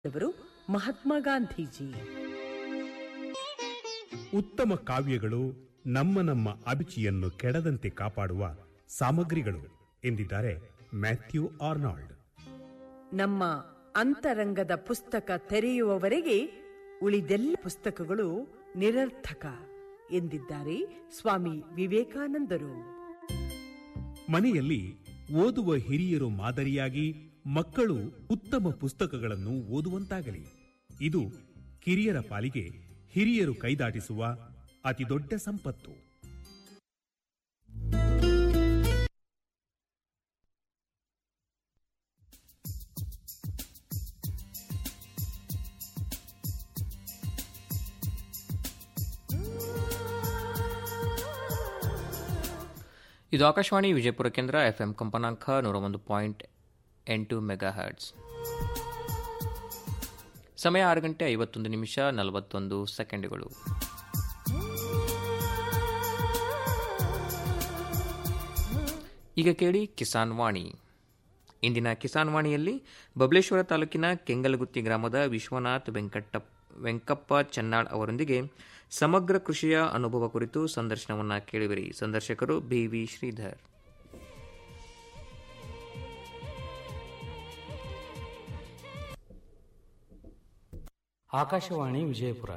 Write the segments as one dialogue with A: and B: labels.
A: ಅವರು ಮಹಾತ್ಮ ಗಾಂಧೀಜಿ
B: ಉತ್ತಮ ಕಾವ್ಯಗಳು ನಮ್ಮ ನಮ್ಮ ಅಭಿಚಿಯನ್ನು ಕೆಡದಂತೆ ಕಾಪಾಡುವ ಸಾಮಗ್ರಿಗಳು ಎಂದಿದ್ದಾರೆ ಮ್ಯಾಥ್ಯೂ ಆರ್ನಾಲ್ಡ್
A: ನಮ್ಮ ಅಂತರಂಗದ ಪುಸ್ತಕ ತೆರೆಯುವವರೆಗೆ ಉಳಿದೆಲ್ಲ ಪುಸ್ತಕಗಳು ನಿರರ್ಥಕ ಎಂದಿದ್ದಾರೆ ಸ್ವಾಮಿ ವಿವೇಕಾನಂದರು
B: ಮನೆಯಲ್ಲಿ ಓದುವ ಹಿರಿಯರು ಮಾದರಿಯಾಗಿ ಮಕ್ಕಳು ಉತ್ತಮ ಪುಸ್ತಕಗಳನ್ನು ಓದುವಂತಾಗಲಿ ಇದು ಕಿರಿಯರ ಪಾಲಿಗೆ ಹಿರಿಯರು ಕೈದಾಟಿಸುವ ಅತಿದೊಡ್ಡ ಸಂಪತ್ತು
C: ಇದು ಆಕಾಶವಾಣಿ ವಿಜಯಪುರ ಕೇಂದ್ರ ಎಫ್ ಎಂ ಕಂಪನಾಂಕ ನೂರ ಒಂದು ಪಾಯಿಂಟ್ ಎಂಟು ಮೆಗಾ ಹರ್ಟ್ಸ್ ಸಮಯ ಆರು ಗಂಟೆ ಐವತ್ತೊಂದು ನಿಮಿಷ ನಲವತ್ತೊಂದು ಸೆಕೆಂಡುಗಳು ಈಗ ಕೇಳಿ ಕಿಸಾನ್ ವಾಣಿ ಇಂದಿನ ಕಿಸಾನ್ ವಾಣಿಯಲ್ಲಿ ಬಬಲೇಶ್ವರ ತಾಲೂಕಿನ ಕೆಂಗಲಗುತ್ತಿ ಗ್ರಾಮದ ವಿಶ್ವನಾಥ್ ವೆಂಕಟ ವೆಂಕಪ್ಪ ಚನ್ನಾಳ್ ಅವರೊಂದಿಗೆ ಸಮಗ್ರ ಕೃಷಿಯ ಅನುಭವ ಕುರಿತು ಸಂದರ್ಶನವನ್ನು ಕೇಳಿವಿರಿ ಸಂದರ್ಶಕರು ಬಿ ವಿ ಶ್ರೀಧರ್
D: ಆಕಾಶವಾಣಿ ವಿಜಯಪುರ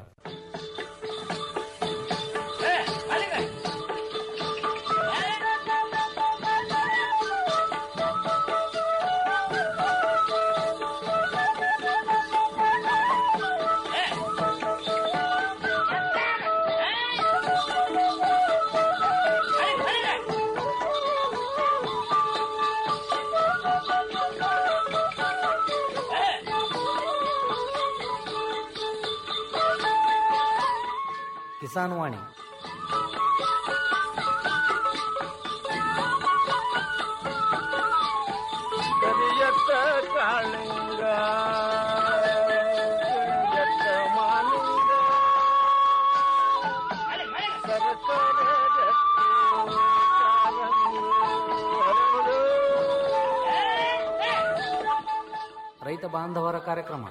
D: ಕಿಸಾನ್ ವಾಣಿ
E: ಕರಿಯತ್ತ ಕಾಳಿಂಗ ಕರಿಯತ್ತ ಮಾಲಿಂಗ ಸರಸರ ಗಟ್ಟಿ ಕಾಲಂಗು ಹರಡು.
D: ರೈತ ಬಾಂಧವರ ಕಾರ್ಯಕ್ರಮ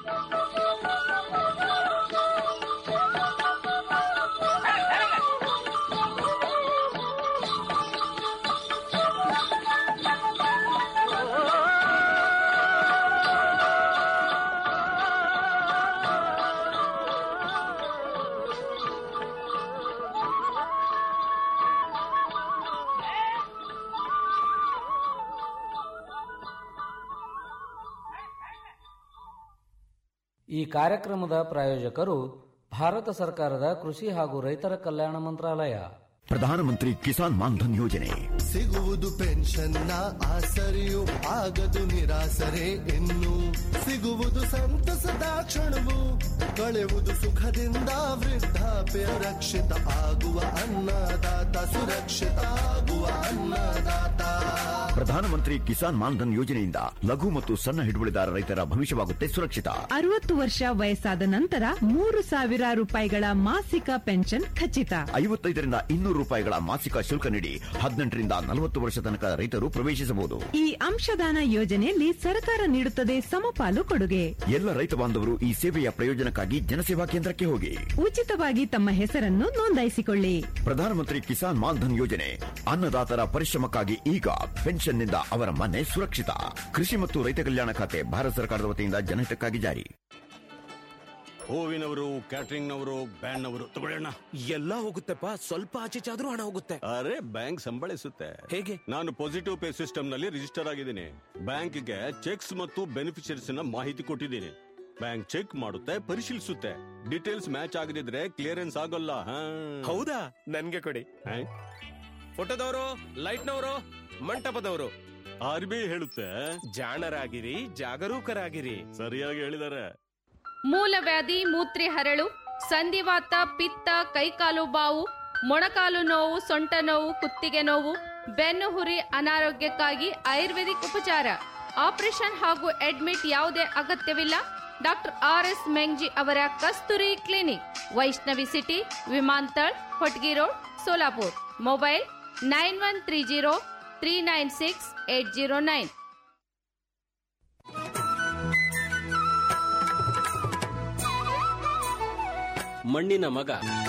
D: ಈ ಕಾರ್ಯಕ್ರಮದ ಪ್ರಾಯೋಜಕರು ಭಾರತ ಸರ್ಕಾರದ ಕೃಷಿ ಹಾಗೂ ರೈತರ ಕಲ್ಯಾಣ ಮಂತ್ರಾಲಯ
F: ಪ್ರಧಾನಮಂತ್ರಿ ಕಿಸಾನ್ ಮಾನ್ಧನ್ ಯೋಜನೆ
G: ಸಿಗುವುದು ಪೆನ್ಷನ್ನ ಆಸರೆಯು ಆಗದು ನಿರಾಸರೆ ಇನ್ನು ಸಿಗುವುದು ಸಂತಸದ ಕ್ಷಣವು ಕಳೆವುದು ಸುಖದಿಂದ ವೃದ್ಧಾಪ್ಯ ರಕ್ಷಿತ ಆಗುವ ಅನ್ನದಾತ ಸುರಕ್ಷಿತ ಆಗುವ ಅನ್ನದಾತ
F: ಪ್ರಧಾನಮಂತ್ರಿ ಕಿಸಾನ್ ಮಾನ್ಧನ್ ಯೋಜನೆಯಿಂದ ಲಘು ಮತ್ತು ಸಣ್ಣ ಹಿಡುವಳಿದಾರ ರೈತರ ಭವಿಷ್ಯವಾಗುತ್ತೆ ಸುರಕ್ಷಿತ
H: ಅರವತ್ತು ವರ್ಷ ವಯಸ್ಸಾದ ನಂತರ ಮೂರು ಸಾವಿರ ರೂಪಾಯಿಗಳ ಮಾಸಿಕ ಪೆನ್ಷನ್ ಖಚಿತ
F: ಐವತ್ತೈದರಿಂದ ಇನ್ನೂರು ರೂಪಾಯಿಗಳ ಮಾಸಿಕ ಶುಲ್ಕ ನೀಡಿ ಹದಿನೆಂಟರಿಂದ ನಲವತ್ತು ವರ್ಷ ತನಕ ರೈತರು ಪ್ರವೇಶಿಸಬಹುದು
H: ಈ ಅಂಶದಾನ ಯೋಜನೆಯಲ್ಲಿ ಸರ್ಕಾರ ನೀಡುತ್ತದೆ ಸಮಪಾಲು ಕೊಡುಗೆ
F: ಎಲ್ಲ ರೈತ ಬಾಂಧವರು ಈ ಸೇವೆಯ ಪ್ರಯೋಜನಕ್ಕಾಗಿ ಜನಸೇವಾ ಕೇಂದ್ರಕ್ಕೆ ಹೋಗಿ
H: ಉಚಿತವಾಗಿ ತಮ್ಮ ಹೆಸರನ್ನು ನೋಂದಾಯಿಸಿಕೊಳ್ಳಿ
F: ಪ್ರಧಾನಮಂತ್ರಿ ಕಿಸಾನ್ ಮಾನ್ಧನ್ ಯೋಜನೆ ಅನ್ನದಾತರ ಪರಿಶ್ರಮಕ್ಕಾಗಿ ಈಗ ಪೆನ್ಷನ್ನಿಂದ ಅವರ ಮನೆ ಸುರಕ್ಷಿತ ಕೃಷಿ ಮತ್ತು ರೈತ ಕಲ್ಯಾಣ ಖಾತೆ ಭಾರತ ಸರ್ಕಾರದ ವತಿಯಿಂದ ಜನಹಿತಕ್ಕಾಗಿ ಜಾರಿ
I: ಹೂವಿನವರು ಕ್ಯಾಟ್ರಿಂಗ್ನವರು ಬ್ಯಾಂಡ್ನವರು ತಗೊಳ್ಳೋಣ
J: ಎಲ್ಲ ಹೋಗುತ್ತೆಪ್ಪ ಸ್ವಲ್ಪ ಆಚೆ ಚಾದ್ರೂ ಹಣ ಹೋಗುತ್ತೆ
I: ಅರೆ ಬ್ಯಾಂಕ್ ಸಂಬಳಿಸುತ್ತೆ
J: ಹೇಗೆ
I: ನಾನು ಪಾಸಿಟಿವ್ ಪೇ ಸಿಸ್ಟಮ್ ನಲ್ಲಿ ರಿಜಿಸ್ಟರ್ ಆಗಿದ್ದೀನಿ ಬ್ಯಾಂಕ್ಗೆ ಚೆಕ್ಸ್ ಮತ್ತು ಬೆನಿಫಿಷರೀಸ್ ನ ಮಾಹಿತಿ ಕೊಟ್ಟಿದ್ದೀನಿ ಬ್ಯಾಂಕ್ ಚೆಕ್ ಮಾಡುತ್ತೆ ಪರಿಶೀಲಿಸುತ್ತೆ ಡೀಟೇಲ್ಸ್ ಮ್ಯಾಚ್ ಆಗದಿದ್ರೆ ಕ್ಲಿಯರೆನ್ಸ್ ಆಗೋಲ್ಲ ಹಾ.
J: ಹೌದಾ ನನ್ಗೆ ಕೊಡಿ
I: ಹಾ?
J: ಫೋಟೋದವರು ಲೈಟ್ನವರು ಮಂಟಪದವರು
I: ಆರ್ ಬಿ ಐ ಹೇಳುತ್ತೆ
J: ಜಾಣರಾಗಿರಿ ಜಾಗರೂಕರಾಗಿರಿ
I: ಸರಿಯಾಗಿ ಹೇಳಿದ್ದಾರೆ
K: ಮೂಲವ್ಯಾಧಿ ಮೂತ್ರಿ ಹರಳು ಸಂಧಿವಾತ ಪಿತ್ತ ಕೈಕಾಲು ಬಾವು ಮೊಣಕಾಲು ನೋವು ಸೊಂಟ ನೋವು ಕುತ್ತಿಗೆ ನೋವು ಬೆನ್ನು ಹುರಿ ಅನಾರೋಗ್ಯಕ್ಕಾಗಿ ಆಯುರ್ವೇದಿಕ್ ಉಪಚಾರ ಆಪರೇಷನ್ ಹಾಗೂ ಅಡ್ಮಿಟ್ ಯಾವುದೇ ಅಗತ್ಯವಿಲ್ಲ ಡಾಕ್ಟರ್ ಆರ್ ಎಸ್ ಮೆಂಗ್ಜಿ ಅವರ ಕಸ್ತೂರಿ ಕ್ಲಿನಿಕ್ ವೈಷ್ಣವಿ ಸಿಟಿ ವಿಮಾಂತಳ್ Hotgi road Solapur mobile nine one three zero three nine six eight zero nine
J: ಮಣ್ಣಿನ ಮಗ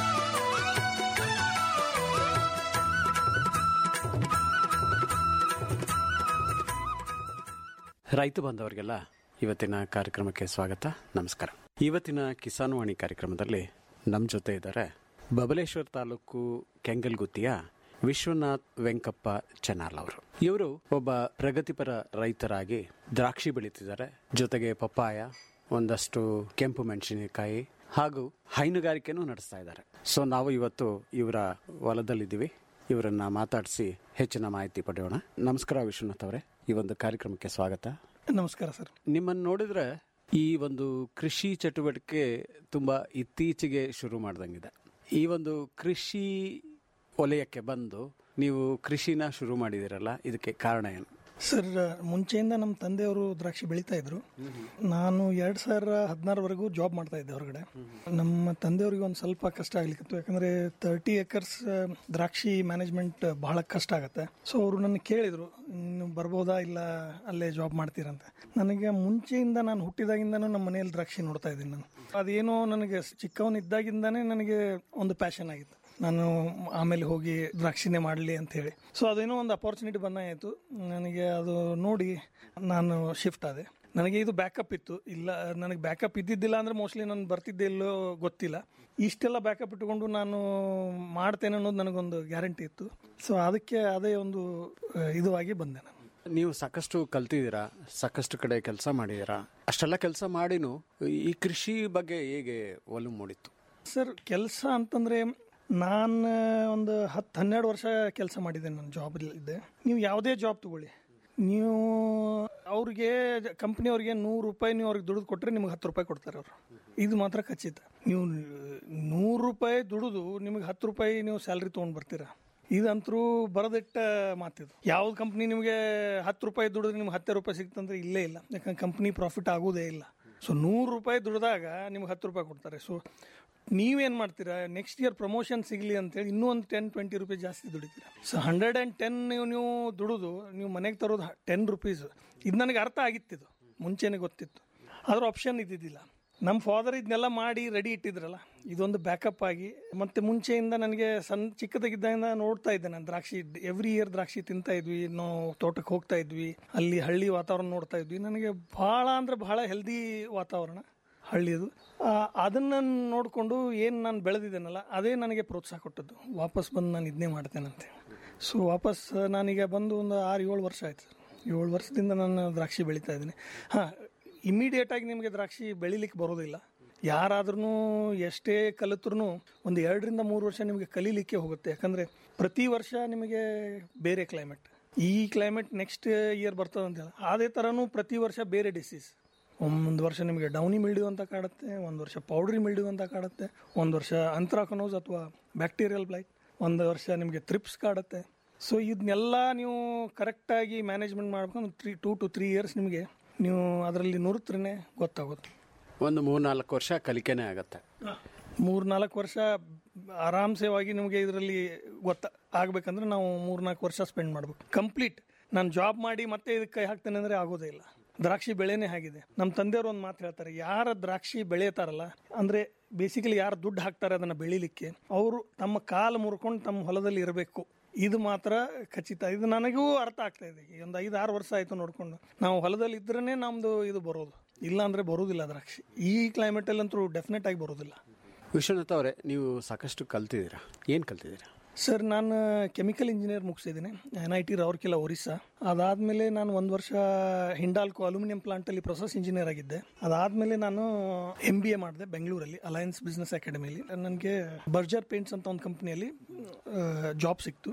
L: ರೈತ ಬಾಂಧವರಿಗೆಲ್ಲ ಇವತ್ತಿನ ಕಾರ್ಯಕ್ರಮಕ್ಕೆ ಸ್ವಾಗತ ನಮಸ್ಕಾರ ಇವತ್ತಿನ ಕಿಸಾನ್ ವಾಣಿ ಕಾರ್ಯಕ್ರಮದಲ್ಲಿ ನಮ್ಮ ಜೊತೆ ಇದ್ದಾರೆ ಬಬಲೇಶ್ವರ ತಾಲೂಕು ಕೆಂಗಲ್ಗುತ್ತಿಯ ವಿಶ್ವನಾಥ್ ವೆಂಕಪ್ಪ ಚೆನ್ನಾಲ್ ಅವರು ಇವರು ಒಬ್ಬ ಪ್ರಗತಿಪರ ರೈತರಾಗಿ ದ್ರಾಕ್ಷಿ ಬೆಳೀತಿದ್ದಾರೆ ಜೊತೆಗೆ ಪಪ್ಪಾಯ ಒಂದಷ್ಟು ಕೆಂಪು ಮೆಣಸಿನಕಾಯಿ ಹಾಗೂ ಹೈನುಗಾರಿಕೆನೂ ನಡೆಸ್ತಾ ಇದ್ದಾರೆ ಸೊ ನಾವು ಇವತ್ತು ಇವರ ಹೊಲದಲ್ಲಿದ್ದೀವಿ ಇವರನ್ನ ಮಾತಾಡಿಸಿ ಹೆಚ್ಚಿನ ಮಾಹಿತಿ ಪಡೆಯೋಣ ನಮಸ್ಕಾರ ವಿಶ್ವನಾಥ್ ಅವರೇ ಈ ಒಂದು ಕಾರ್ಯಕ್ರಮಕ್ಕೆ ಸ್ವಾಗತ
M: ನಮಸ್ಕಾರ ಸರ್
L: ನಿಮ್ಮನ್ನು ನೋಡಿದ್ರೆ ಈ ಒಂದು ಕೃಷಿ ಚಟುವಟಿಕೆ ತುಂಬಾ ಇತ್ತೀಚೆಗೆ ಶುರು ಮಾಡ್ದಂಗಿದೆ ಈ ಒಂದು ಕೃಷಿ ವಲಯಕ್ಕೆ ಬಂದು ನೀವು ಕೃಷಿನ ಶುರು ಮಾಡಿದಿರಲ್ಲ ಇದಕ್ಕೆ ಕಾರಣ ಏನು
M: ಸರ್ ಮುಂಚೆಯಿಂದ ನಮ್ಮ ತಂದೆಯವರು ದ್ರಾಕ್ಷಿ ಬೆಳೀತಾ ಇದ್ರು ನಾನು ಎರಡ್ ಸಾವಿರ ಹದಿನಾರವರೆಗೂ ಜಾಬ್ ಮಾಡ್ತಾ ಇದ್ದೆ ಹೊರಗಡೆ ನಮ್ಮ ತಂದೆಯವ್ರಿಗೆ ಒಂದು ಸ್ವಲ್ಪ ಕಷ್ಟ ಆಗ್ಲಿಕ್ಕಿತ್ತು ಯಾಕಂದ್ರೆ ತರ್ಟಿ ಏಕರ್ಸ್ ದ್ರಾಕ್ಷಿ ಮ್ಯಾನೇಜ್ಮೆಂಟ್ ಬಹಳ ಕಷ್ಟ ಆಗುತ್ತೆ ಸೊ ಅವರು ನನ್ನ ಕೇಳಿದ್ರು ನೀವು ಬರ್ಬೋದಾ ಇಲ್ಲ ಅಲ್ಲೇ ಜಾಬ್ ಮಾಡ್ತೀರಂತ ನನಗೆ ಮುಂಚೆಯಿಂದ ನಾನು ಹುಟ್ಟಿದಾಗಿಂದನೂ ನಮ್ಮ ಮನೆಯಲ್ಲಿ ದ್ರಾಕ್ಷಿ ನೋಡ್ತಾ ಇದ್ದೀನಿ ನಾನು ಅದೇನೋ ನನಗೆ ಚಿಕ್ಕವನಿದ್ದಾಗಿಂದಾನೇ ನನಗೆ ಒಂದು ಪ್ಯಾಷನ್ ಆಗಿತ್ತು ನಾನು ಆಮೇಲೆ ಹೋಗಿ ದ್ರಾಕ್ಷಿನೇ ಮಾಡಲಿ ಅಂತ ಹೇಳಿ ಸೊ ಅದೇನೋ ಒಂದು ಅಪಾರ್ಚುನಿಟಿ ಬಂದಾಯಿತು ನನಗೆ ಅದು ನೋಡಿ ನಾನು ಶಿಫ್ಟ್ ಆದೆ ನನಗೆ ಇದು ಬ್ಯಾಕಪ್ ಇತ್ತು ಇಲ್ಲ ನನಗೆ ಬ್ಯಾಕಪ್ ಇದ್ದಿದ್ದಿಲ್ಲ ಅಂದರೆ ಮೋಸ್ಟ್ಲಿ ನಾನು ಬರ್ತಿದ್ದೆ ಇಲ್ಲೋ ಗೊತ್ತಿಲ್ಲ ಇಷ್ಟೆಲ್ಲ ಬ್ಯಾಕಪ್ ಇಟ್ಕೊಂಡು ನಾನು ಮಾಡ್ತೇನೆ ಅನ್ನೋದು ನನಗೊಂದು ಗ್ಯಾರಂಟಿ ಇತ್ತು ಸೊ ಅದಕ್ಕೆ ಅದೇ ಒಂದು ಆ, ಇದು ಆಗಿ ಬಂದೆ ನಾನು
L: ನೀವು ಸಾಕಷ್ಟು ಕಲ್ತಿದ್ದೀರಾ ಸಾಕಷ್ಟು ಕಡೆ ಕೆಲಸ ಮಾಡಿದ್ದೀರಾ ಅಷ್ಟೆಲ್ಲ ಕೆಲಸ ಮಾಡಿನೂ ಈ ಕೃಷಿ ಬಗ್ಗೆ ಹೇಗೆ ಒಲವು ಮೂಡಿತ್ತು
M: ಸರ್ ಕೆಲಸ ಅಂತಂದ್ರೆ ನಾನು ಒಂದು ಹತ್ತು ಹನ್ನೆರಡು ವರ್ಷ ಕೆಲಸ ಮಾಡಿದ್ದೇನೆ ನಾನು ಜಾಬ್ ಇದ್ದೆ ನೀವು ಯಾವುದೇ ಜಾಬ್ ತಗೊಳ್ಳಿ ನೀವು ಅವ್ರಿಗೆ ಕಂಪ್ನಿಯವ್ರಿಗೆ ನೂರು ರೂಪಾಯಿ ನೀವು ಅವ್ರಿಗೆ ದುಡಿದು ಕೊಟ್ಟರೆ ನಿಮ್ಗೆ ಹತ್ತು ರೂಪಾಯಿ ಕೊಡ್ತಾರೆ ಅವರು ಇದು ಮಾತ್ರ ಖಚಿತ ನೀವು ನೂರು ರೂಪಾಯಿ ದುಡಿದು ನಿಮಗೆ ಹತ್ತು ರೂಪಾಯಿ ನೀವು ಸ್ಯಾಲ್ರಿ ತೊಗೊಂಡು ಬರ್ತೀರಾ ಇದಂತರೂ ಬರದಿಟ್ಟ ಮಾತಿದು ಯಾವ್ದು ಕಂಪ್ನಿ ನಿಮಗೆ ಹತ್ತು ರೂಪಾಯಿ ದುಡಿದ್ರೆ ನಿಮ್ಗೆ ಹತ್ತೇ ರೂಪಾಯಿ ಸಿಗ್ತಂದ್ರೆ ಇಲ್ಲೇ ಇಲ್ಲ ಯಾಕಂದ್ರೆ ಕಂಪ್ನಿ ಪ್ರಾಫಿಟ್ ಆಗೋದೇ ಇಲ್ಲ ಸೊ ನೂರು ರೂಪಾಯಿ ದುಡಿದಾಗ ನಿಮ್ಗೆ ಹತ್ತು ರೂಪಾಯಿ ಕೊಡ್ತಾರೆ ಸೊ ನೀವೇನು ಮಾಡ್ತೀರಾ ನೆಕ್ಸ್ಟ್ ಇಯರ್ ಪ್ರಮೋಷನ್ ಸಿಗಲಿ ಅಂತೇಳಿ ಇನ್ನೂ ಒಂದು ಟೆನ್ ಟ್ವೆಂಟಿ ರುಪೀಸ್ ಜಾಸ್ತಿ ದುಡಿತೀರಾ ಸೊ ಹಂಡ್ರೆಡ್ ಆ್ಯಂಡ್ ಟೆನ್ ನೀವು ನೀವು ದುಡಿದು ನೀವು ಮನೆಗೆ ತರೋದು ಟೆನ್ ರುಪೀಸ್ ಇದು ನನಗೆ ಅರ್ಥ ಆಗಿತ್ತಿದು ಮುಂಚೆನೇ ಗೊತ್ತಿತ್ತು ಅದ್ರ ಆಪ್ಷನ್ ಇದ್ದಿದ್ದಿಲ್ಲ ನಮ್ಮ ಫಾದರ್ ಇದನ್ನೆಲ್ಲ ಮಾಡಿ ರೆಡಿ ಇಟ್ಟಿದ್ರಲ್ಲ ಇದೊಂದು ಬ್ಯಾಕಪ್ ಆಗಿ ಮತ್ತೆ ಮುಂಚೆಯಿಂದ ನನಗೆ ಸಣ್ಣ ಚಿಕ್ಕದಾಗಿದ್ದಾಗ ನೋಡ್ತಾ ಇದ್ದೆ ನಾನು ದ್ರಾಕ್ಷಿ ಎವ್ರಿ ಇಯರ್ ದ್ರಾಕ್ಷಿ ತಿಂತಾ ಇದ್ವಿ ನಾವು ತೋಟಕ್ಕೆ ಹೋಗ್ತಾ ಇದ್ವಿ ಅಲ್ಲಿ ಹಳ್ಳಿ ವಾತಾವರಣ ನೋಡ್ತಾ ಇದ್ವಿ ನನಗೆ ಬಹಳ ಅಂದ್ರೆ ಬಹಳ ಹೆಲ್ದಿ ವಾತಾವರಣ ಹಳ್ಳಿದು ಆ, ಅದನ್ನ ನೋಡಿಕೊಂಡು ಏನು ನಾನು ಬೆಳೆದಿದ್ದೇನಲ್ಲ ಅದೇ ನನಗೆ ಪ್ರೋತ್ಸಾಹ ಕೊಟ್ಟದ್ದು ವಾಪಸ್ ಬಂದು ನಾನು ಇದನ್ನೇ ಮಾಡ್ತೇನಂತೆ ಸೊ ವಾಪಸ್ ನಾನೀಗ ಬಂದು ಒಂದು ಆರು ಏಳು ವರ್ಷ ಆಯ್ತು ಏಳು ವರ್ಷದಿಂದ ನಾನು ದ್ರಾಕ್ಷಿ ಬೆಳೀತಾ ಇದ್ದೀನಿ ಹಾಂ ಇಮಿಡಿಯೇಟಾಗಿ ನಿಮಗೆ ದ್ರಾಕ್ಷಿ ಬೆಳಿಲಿಕ್ಕೆ ಬರೋದಿಲ್ಲ ಯಾರಾದ್ರೂ ಎಷ್ಟೇ ಕಲಿತ್ರೂ ಒಂದು ಎರಡರಿಂದ ಮೂರು ವರ್ಷ ನಿಮಗೆ ಕಲೀಲಿಕ್ಕೆ ಹೋಗುತ್ತೆ ಯಾಕಂದರೆ ಪ್ರತಿ ವರ್ಷ ನಿಮಗೆ ಬೇರೆ ಕ್ಲೈಮೇಟ್ ಈ ಕ್ಲೈಮೇಟ್ ನೆಕ್ಸ್ಟ್ ಇಯರ್ ಬರ್ತದೆ ಅಂತ ಹೇಳಿ ಅದೇ ಥರನೂ ಪ್ರತಿ ವರ್ಷ ಬೇರೆ ಡಿಸೀಸ್ ಒಂದು ವರ್ಷ ನಿಮಗೆ ಡೌನಿ ಮಿಲ್ಡ್ಯೂ ಅಂತ ಕಾಡುತ್ತೆ ಒಂದು ವರ್ಷ ಪೌಡ್ರಿ ಮಿಲ್ಡ್ಯೂ ಅಂತ ಕಾಡುತ್ತೆ ಒಂದು ವರ್ಷ ಅಂತ್ರಾಕನೋಸ್ ಅಥವಾ ಬ್ಯಾಕ್ಟೀರಿಯಲ್ ಬ್ಲೈಟ್ ಒಂದು ವರ್ಷ ನಿಮಗೆ ತ್ರಿಪ್ಸ್ ಕಾಡುತ್ತೆ ಸೊ ಇದನ್ನೆಲ್ಲ ನೀವು ಕರೆಕ್ಟಾಗಿ ಮ್ಯಾನೇಜ್ಮೆಂಟ್ ಮಾಡ್ಕೊಂಡು three two to three years ನಿಮಗೆ ನೀವು ಅದರಲ್ಲಿ ನುರಿತ್ರೇ ಗೊತ್ತಾಗುತ್ತೆ
L: ಒಂದು ಮೂರ್ನಾಲ್ಕು ವರ್ಷ ಕಲಿಕೆನೇ ಆಗತ್ತೆ
M: ಮೂರು ನಾಲ್ಕು ವರ್ಷ ಆರಾಮ್ಸೆವಾಗಿ ನಿಮಗೆ ಇದರಲ್ಲಿ ಗೊತ್ತ ಆಗ್ಬೇಕಂದ್ರೆ ನಾವು ಮೂರ್ನಾಲ್ಕು ವರ್ಷ ಸ್ಪೆಂಡ್ ಮಾಡ್ಬೇಕು ಕಂಪ್ಲೀಟ್ ನಾನು ಜಾಬ್ ಮಾಡಿ ಮತ್ತೆ ಇದಕ್ಕೆ ಕೈ ಹಾಕ್ತೇನೆ ಅಂದರೆ ಆಗೋದೇ ಇಲ್ಲ ದ್ರಾಕ್ಷಿ ಬೆಳೆನೇ ಆಗಿದೆ ನಮ್ಮ ತಂದೆಯವರು ಒಂದು ಮಾತು ಹೇಳ್ತಾರೆ ಯಾರ ದ್ರಾಕ್ಷಿ ಬೆಳೆಯತಾರಲ್ಲ ಅಂದರೆ ಬೇಸಿಕಲಿ ಯಾರು ದುಡ್ಡು ಹಾಕ್ತಾರೆ ಅದನ್ನು ಬೆಳಿಲಿಕ್ಕೆ ಅವರು ತಮ್ಮ ಕಾಲು ಮುರ್ಕೊಂಡು ತಮ್ಮ ಹೊಲದಲ್ಲಿ ಇರಬೇಕು ಇದು ಮಾತ್ರ ಖಚಿತ ಇದು ನನಗೂ ಅರ್ಥ ಆಗ್ತಾ ಇದೆ ಈ ಒಂದು ಐದು ಆರು ವರ್ಷ ಆಯಿತು ನೋಡ್ಕೊಂಡು ನಾವು ಹೊಲದಲ್ಲಿ ಇದ್ರೇ ನಮ್ಮದು ಇದು ಬರೋದು ಇಲ್ಲ ಅಂದರೆ ಬರೋದಿಲ್ಲ ದ್ರಾಕ್ಷಿ ಈ ಕ್ಲೈಮೇಟಲ್ಲಂತೂ ಡೆಫಿನೆಟ್ ಆಗಿ ಬರೋದಿಲ್ಲ
L: ವಿಶ್ವನಾಥ್ ಅವರೇ ನೀವು ಸಾಕಷ್ಟು ಕಲ್ತಿದ್ದೀರಾ ಏನು ಕಲ್ತಿದ್ದೀರಾ
M: ಸರ್ ನಾನು ಕೆಮಿಕಲ್ ಇಂಜಿನಿಯರ್ ಮುಗಿಸಿದ್ದೀನಿ ಎನ್ ಐ ಟಿ ರಾವ್ರಕಿಲ್ಲ ಒರಿಸ್ಸಾ ಅದಾದಮೇಲೆ ನಾನು ಒಂದು ವರ್ಷ ಹಿಂಡಾಲ್ಕೋ ಅಲ್ಯೂಮಿನಿಯಂ ಪ್ಲಾಂಟಲ್ಲಿ ಪ್ರೊಸೆಸ್ ಇಂಜಿನಿಯರ್ ಆಗಿದ್ದೆ ಅದಾದಮೇಲೆ ನಾನು ಎಂ ಬಿ ಎ ಮಾಡಿದೆ ಬೆಂಗಳೂರಲ್ಲಿ ಅಲಯನ್ಸ್ ಬಿಸ್ನೆಸ್ ಅಕಾಡೆಮಿಯಲ್ಲಿ ನನಗೆ ಬರ್ಜರ್ ಪೇಂಟ್ಸ್ ಅಂತ ಒಂದು ಕಂಪ್ನಿಯಲ್ಲಿ ಜಾಬ್ ಸಿಕ್ತು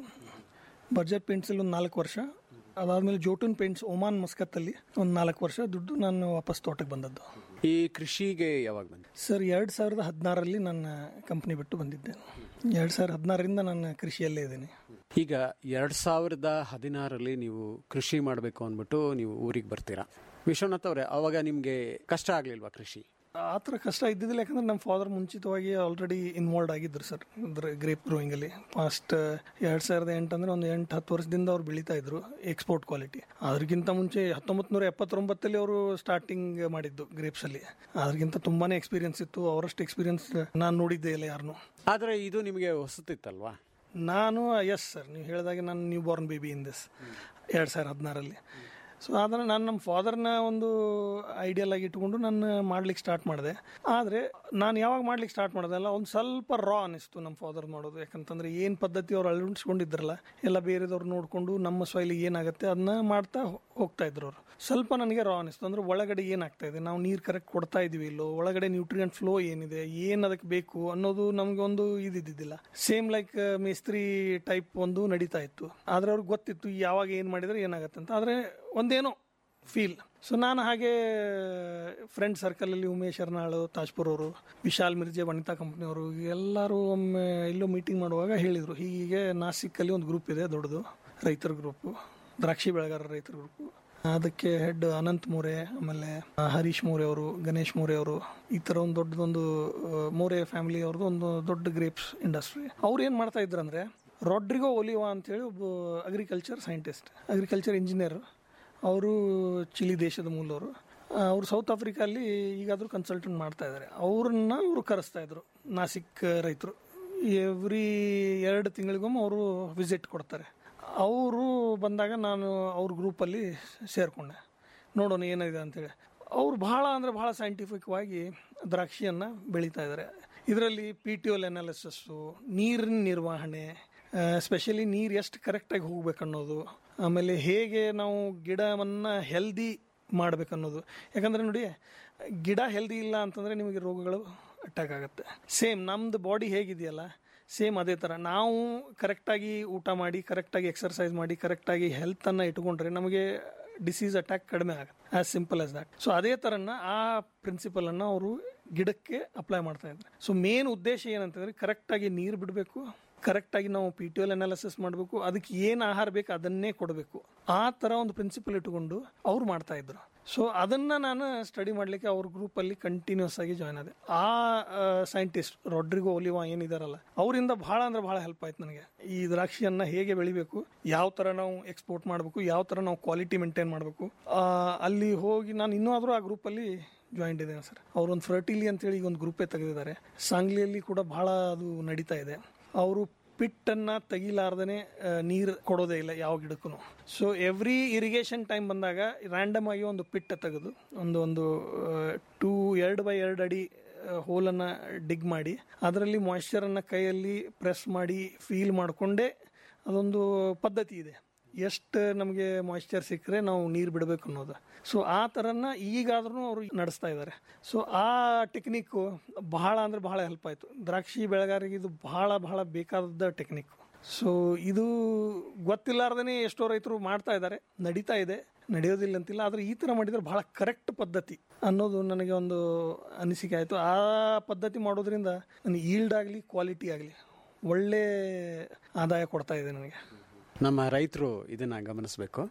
M: ಬರ್ಜರ್ ಪೇಂಟ್ಸಲ್ಲಿ ಒಂದು ನಾಲ್ಕು ವರ್ಷ ಅದಾದಮೇಲೆ ಜೋಟೂನ್ ಪೇಂಟ್ಸ್ ಒಮಾನ್ ಮಸ್ಕತ್ತಲ್ಲಿ ಒಂದು ನಾಲ್ಕು ವರ್ಷ ದುಡ್ಡು ನಾನು ವಾಪಸ್ ತೋಟಕ್ಕೆ ಬಂದದ್ದು
L: ಈ ಕೃಷಿಗೆ ಯಾವಾಗ ಬಂದ
M: ಸರ್ ಎರಡು ಸಾವಿರದ ಹದಿನಾರರಲ್ಲಿ ನನ್ನ ಕಂಪ್ನಿ ಬಿಟ್ಟು ಬಂದಿದ್ದೆ ಎರಡು ಸಾವಿರದ ಹದಿನಾರರಿಂದ ನಾನು ಕೃಷಿಯಲ್ಲೇ ಇದ್ದೀನಿ
L: ಈಗ ಎರಡ್ ಸಾವಿರದ ಹದಿನಾರರಲ್ಲಿ ನೀವು ಕೃಷಿ ಮಾಡಬೇಕು ಅಂದ್ಬಿಟ್ಟು ನೀವು ಊರಿಗೆ ಬರ್ತೀರಾ ವಿಶ್ವನಾಥ್ ಅವರೇ ಅವಾಗ ನಿಮಗೆ ಕಷ್ಟ ಆಗ್ಲಿಲ್ವಾ ಕೃಷಿ
M: ಆ ಥರ ಕಷ್ಟ ಇದ್ದಿದ್ದಿಲ್ಲ ಯಾಕಂದ್ರೆ ನಮ್ಮ ಫಾದರ್ ಮುಂಚಿತವಾಗಿ ಆಲ್ರೆಡಿ ಇನ್ವಾಲ್ವ್ ಆಗಿದ್ರು ಸರ್ ಅಂದ್ರೆ ಗ್ರೇಪ್ ಗ್ರೋಯಿಂಗಲ್ಲಿ ಫಾಸ್ಟ್ ಎರಡು ಸಾವಿರದ ಎಂಟು ಅಂದರೆ ಒಂದು ಎಂಟು ಹತ್ತು ವರ್ಷದಿಂದ ಅವ್ರು ಬೆಳೀತಾ ಇದ್ರು ಎಕ್ಸ್ಪೋರ್ಟ್ ಕ್ವಾಲಿಟಿ ಅದಕ್ಕಿಂತ ಮುಂಚೆ ಹತ್ತೊಂಬತ್ತು ನೂರ ಎಪ್ಪತ್ತೊಂಬತ್ತಲ್ಲಿ ಅವರು ಸ್ಟಾರ್ಟಿಂಗ್ ಮಾಡಿದ್ದು ಗ್ರೇಪ್ಸಲ್ಲಿ ಅದಕ್ಕಿಂತ ತುಂಬಾ ಎಕ್ಸ್ಪೀರಿಯನ್ಸ್ ಇತ್ತು ಅವರಷ್ಟು ಎಕ್ಸ್ಪೀರಿಯನ್ಸ್ ನಾನು ನೋಡಿದ್ದೆ ಇಲ್ಲ ಯಾರನ್ನು
L: ಆದರೆ ಇದು ನಿಮಗೆ ಹೊಸತಿತ್ತಲ್ವಾ
M: ನಾನು ಎಸ್ ಸರ್ ನೀವು ಹೇಳಿದಾಗೆ ನಾನು new born baby in this ಎರಡು ಸಾವಿರದ ಹದಿನಾರಲ್ಲಿ ಸೊ ಆದರೆ ನಾನು ನಮ್ಮ ಫಾದರ್ನ ಒಂದು ಐಡಿಯಲ್ ಆಗಿ ಇಟ್ಕೊಂಡು ನಾನು ಮಾಡ್ಲಿಕ್ಕೆ ಸ್ಟಾರ್ಟ್ ಮಾಡಿದೆ ಆದರೆ ನಾನು ಯಾವಾಗ ಮಾಡ್ಲಿಕ್ಕೆ ಸ್ಟಾರ್ಟ್ ಮಾಡಿದೆ ಅಲ್ಲ ಒಂದು ಸ್ವಲ್ಪ ರಾ ಅನಿಸ್ತು ನಮ್ಮ ಫಾದರ್ ಮಾಡೋದು ಯಾಕಂತಂದ್ರೆ ಏನು ಪದ್ಧತಿ ಅವ್ರು ಅಳವಡಿಸ್ಕೊಂಡಿದ್ರಲ್ಲ ಎಲ್ಲ ಬೇರೆದವ್ರು ನೋಡಿಕೊಂಡು ನಮ್ಮ ಸೊಯ್ಲಿಗೆ ಏನಾಗುತ್ತೆ ಅದನ್ನ ಮಾಡ್ತಾ ಹೋ- ಹೋಗ್ತಾ ಇದ್ರು ಅವರು ಸ್ವಲ್ಪ ನನಗೆ ರಾ ಅನಿಸ್ತು ಅಂದ್ರೆ ಒಳಗಡೆ ಏನಾಗ್ತಾ ಇದೆ ನಾವು ನೀರು ಕರೆಕ್ಟ್ ಕೊಡ್ತಾ ಇದೀವಿ ಇಲ್ಲೋ ಒಳಗಡೆ ನ್ಯೂಟ್ರಿಯೆಂಟ್ ಫ್ಲೋ ಏನಿದೆ ಏನು ಅದಕ್ಕೆ ಬೇಕು ಅನ್ನೋದು ನಮಗೆ ಒಂದು ಇದಿದ್ದಿದ್ದಿಲ್ಲ ಸೇಮ್ ಲೈಕ್ ಮೇಸ್ತ್ರಿ ಟೈಪ್ ಒಂದು ನಡೀತಾ ಇತ್ತು ಆದ್ರೆ ಅವ್ರಿಗೆ ಗೊತ್ತಿತ್ತು ಯಾವಾಗ ಏನು ಮಾಡಿದ್ರೆ ಏನಾಗುತ್ತೆ ಅಂತ ಆದರೆ ಒಂದೇನೋ ಫೀಲ್ ಸೊ ನಾನು ಹಾಗೆ ಫ್ರೆಂಡ್ ಸರ್ಕಲಲ್ಲಿ ಉಮೇಶ್ ಅರ್ನಾಳು ತಾಜ್ಪುರ್ ಅವರು ವಿಶಾಲ್ ಮಿರ್ಜೆ ವನಿತಾ ಕಂಪ್ನಿಯವರು ಎಲ್ಲರೂ ಒಮ್ಮೆ ಎಲ್ಲೋ ಮೀಟಿಂಗ್ ಮಾಡುವಾಗ ಹೇಳಿದರು ಹೀಗೆ ನಾಸಿಕ್ಕಲ್ಲಿ ಒಂದು ಗ್ರೂಪ್ ಇದೆ ದೊಡ್ಡದು ರೈತರ ಗ್ರೂಪು ದ್ರಾಕ್ಷಿ ಬೆಳೆಗಾರರ ರೈತರ ಗ್ರೂಪು ಅದಕ್ಕೆ ಹೆಡ್ ಅನಂತ್ ಮೋರೆ ಆಮೇಲೆ ಆ, ಹರೀಶ್ ಮೋರೆ ಅವರು ಗಣೇಶ್ ಮೋರೆ ಅವರು ಈ ಥರ ಒಂದು ದೊಡ್ಡದೊಂದು ಆ, ಮೋರೆ ಫ್ಯಾಮಿಲಿ ಅವ್ರದ್ದು ಒಂದು ದೊಡ್ಡ ಗ್ರೇಪ್ಸ್ ಇಂಡಸ್ಟ್ರಿ ಅವ್ರು ಏನು ಮಾಡ್ತಾ ಇದ್ರಂದ್ರೆ ರಾಡ್ರಿಗೋ ಒಲಿವಾ ಅಂತೇಳಿ ಒಬ್ಬ ಅಗ್ರಿಕಲ್ಚರ್ ಸೈಂಟಿಸ್ಟ್ ಅಗ್ರಿಕಲ್ಚರ್ ಇಂಜಿನಿಯರ್ ಅವರು ಚಿಲಿ ದೇಶದ ಮೂಲವರು ಅವರು ಸೌತ್ ಆಫ್ರಿಕಲ್ಲಿ ಈಗಾದರೂ ಕನ್ಸಲ್ಟೆಂಟ್ ಮಾಡ್ತಾ ಇದ್ದಾರೆ ಅವ್ರನ್ನ ಅವರು ಕರೆಸ್ತಾ ಇದ್ರು ನಾಸಿಕ್ ರೈತರು ಎವ್ರಿ ಎರಡು ತಿಂಗಳಿಗೊಮ್ಮೆ ಅವರು ವಿಸಿಟ್ ಕೊಡ್ತಾರೆ ಅವರು ಬಂದಾಗ ನಾನು ಅವ್ರ ಗ್ರೂಪಲ್ಲಿ ಸೇರಿಕೊಂಡೆ ನೋಡೋಣ ಏನಿದೆ ಅಂತೇಳಿ ಅವ್ರು ಭಾಳ ಅಂದರೆ ಭಾಳ ಸೈಂಟಿಫಿಕ್ವಾಗಿ ದ್ರಾಕ್ಷಿಯನ್ನು ಬೆಳೀತಾ ಇದ್ದಾರೆ ಇದರಲ್ಲಿ ಪಿ ಟಿ ಒಲ್ ಅನಾಲಿಸಸ್ಸು ನೀರಿನ ನಿರ್ವಹಣೆ ಸ್ಪೆಷಲಿ ನೀರು ಎಷ್ಟು ಕರೆಕ್ಟಾಗಿ ಹೋಗ್ಬೇಕನ್ನೋದು ಆಮೇಲೆ ಹೇಗೆ ನಾವು ಗಿಡವನ್ನು ಹೆಲ್ದಿ ಮಾಡ್ಬೇಕನ್ನೋದು ಯಾಕಂದರೆ ನೋಡಿ ಗಿಡ ಹೆಲ್ದಿ ಇಲ್ಲ ಅಂತಂದರೆ ನಿಮಗೆ ರೋಗಗಳು ಅಟ್ಯಾಕ್ ಆಗುತ್ತೆ ಸೇಮ್ ನಮ್ಮದು ಬಾಡಿ ಹೇಗಿದೆಯಲ್ಲ ಸೇಮ್ ಅದೇ ಥರ ನಾವು ಕರೆಕ್ಟಾಗಿ ಊಟ ಮಾಡಿ ಕರೆಕ್ಟಾಗಿ ಎಕ್ಸರ್ಸೈಸ್ ಮಾಡಿ ಕರೆಕ್ಟಾಗಿ ಹೆಲ್ತನ್ನು ಇಟ್ಕೊಂಡ್ರೆ ನಮಗೆ ಡಿಸೀಸ್ ಅಟ್ಯಾಕ್ ಕಡಿಮೆ ಆಗುತ್ತೆ as simple as that so ಅದೇ ಥರನ ಆ ಪ್ರಿನ್ಸಿಪಲನ್ನು ಅವರು ಗಿಡಕ್ಕೆ ಅಪ್ಲೈ ಮಾಡ್ತಾ ಇದ್ದಾರೆ ಸೊ ಮೇನ್ ಉದ್ದೇಶ ಏನಂತಂದರೆ ಕರೆಕ್ಟಾಗಿ ನೀರು ಬಿಡಬೇಕು ಕರೆಕ್ಟಾಗಿ ನಾವು ಪಿ ಟಿ ಎಲ್ ಅನಾಲಿಸಿಸ್ ಮಾಡಬೇಕು ಅದಕ್ಕೆ ಏನು ಆಹಾರ ಬೇಕು ಅದನ್ನೇ ಕೊಡಬೇಕು ಆ ಥರ ಒಂದು ಪ್ರಿನ್ಸಿಪಲ್ ಇಟ್ಕೊಂಡು ಅವ್ರು ಮಾಡ್ತಾ ಇದ್ರು ಸೊ ಅದನ್ನು ನಾನು ಸ್ಟಡಿ ಮಾಡಲಿಕ್ಕೆ ಅವ್ರ ಗ್ರೂಪಲ್ಲಿ ಕಂಟಿನ್ಯೂಸ್ ಆಗಿ ಜಾಯ್ನ್ ಆದೆ ಆ ಸೈಂಟಿಸ್ಟ್ ರೊಡ್ರಿಗೋ ಒಲಿವಾ ಏನಿದಾರಲ್ಲ ಅವರಿಂದ ಭಾಳ ಅಂದ್ರೆ ಭಾಳ ಹೆಲ್ಪ್ ಆಯ್ತು ನನಗೆ ಈ ದ್ರಾಕ್ಷಿಯನ್ನು ಹೇಗೆ ಬೆಳಿಬೇಕು ಯಾವ ಥರ ನಾವು ಎಕ್ಸ್ಪೋರ್ಟ್ ಮಾಡಬೇಕು ಯಾವ ಥರ ನಾವು ಕ್ವಾಲಿಟಿ ಮೇಂಟೈನ್ ಮಾಡಬೇಕು ಅಲ್ಲಿ ಹೋಗಿ ನಾನು ಇನ್ನೂ ಆದರೂ ಆ ಗ್ರೂಪಲ್ಲಿ ಜಾಯಿಂಟ್ ಇದ್ದೇನೆ ಸರ್ ಅವರೊಂದು ಫರ್ಟಿಲಿ ಅಂತೇಳಿ ಈಗ ಒಂದು ಗ್ರೂಪೇ ತೆಗೆದಿದ್ದಾರೆ ಸಾಂಗ್ಲಿಯಲ್ಲಿ ಕೂಡ ಭಾಳ ಅದು ನಡೀತಾ ಇದೆ ಅವರು ಪಿಟ್ಟನ್ನು ತೆಗಿಲಾರ್ದೇ ನೀರು ಕೊಡೋದೇ ಇಲ್ಲ ಯಾವ ಗಿಡಕ್ಕೂ ಸೊ ಎವ್ರಿ ಇರಿಗೇಷನ್ ಟೈಮ್ ಬಂದಾಗ ರ್ಯಾಂಡಮ್ ಆಗಿ ಒಂದು ಪಿಟ್ಟ ತೆಗೆದು ಒಂದು ಒಂದು ಟೂ ಎರಡು ಬೈ ಎರಡು ಅಡಿ ಹೋಲನ್ನು ಡಿಗ್ ಮಾಡಿ ಅದರಲ್ಲಿ ಮಾಯ್ಶ್ಚರನ್ನು ಕೈಯಲ್ಲಿ ಪ್ರೆಸ್ ಮಾಡಿ ಫೀಲ್ ಮಾಡಿಕೊಂಡೇ ಅದೊಂದು ಪದ್ಧತಿ ಇದೆ ಎಷ್ಟು ನಮಗೆ ಮಾಯ್ಶ್ಚರ್ ಸಿಕ್ಕರೆ ನಾವು ನೀರು ಬಿಡಬೇಕು ಅನ್ನೋದು ಸೊ ಆ ಥರನ ಈಗಾದ್ರೂ ಅವರು ನಡೆಸ್ತಾ ಇದ್ದಾರೆ ಸೊ ಆ ಟೆಕ್ನಿಕ್ಕು ಬಹಳ ಅಂದರೆ ಬಹಳ ಹೆಲ್ಪ್ ಆಯಿತು ದ್ರಾಕ್ಷಿ ಬೆಳೆಗಾರರಿಗೆ ಇದು ಬಹಳ ಬಹಳ ಬೇಕಾದ ಟೆಕ್ನಿಕ್ ಸೊ ಇದು ಗೊತ್ತಿಲ್ಲಾರ್ದೇ ಎಷ್ಟೋ ರೈತರು ಮಾಡ್ತಾ ಇದ್ದಾರೆ ನಡೀತಾ ಇದೆ ನಡೆಯೋದಿಲ್ಲ ಅಂತಿಲ್ಲ ಆದರೆ ಈ ಥರ ಮಾಡಿದರೆ ಬಹಳ ಕರೆಕ್ಟ್ ಪದ್ಧತಿ ಅನ್ನೋದು ನನಗೆ ಒಂದು ಅನಿಸಿಕೆ ಆಯಿತು ಆ ಪದ್ಧತಿ ಮಾಡೋದ್ರಿಂದ ನನಗೆ ಈಲ್ಡ್ ಆಗಲಿ ಕ್ವಾಲಿಟಿ ಆಗಲಿ ಒಳ್ಳೆ ಆದಾಯ ಕೊಡ್ತಾ ಇದೆ ನನಗೆ
L: ನಮ್ಮ ರೈತರು ಇದನ್ನು ಗಮನಿಸಬೇಕು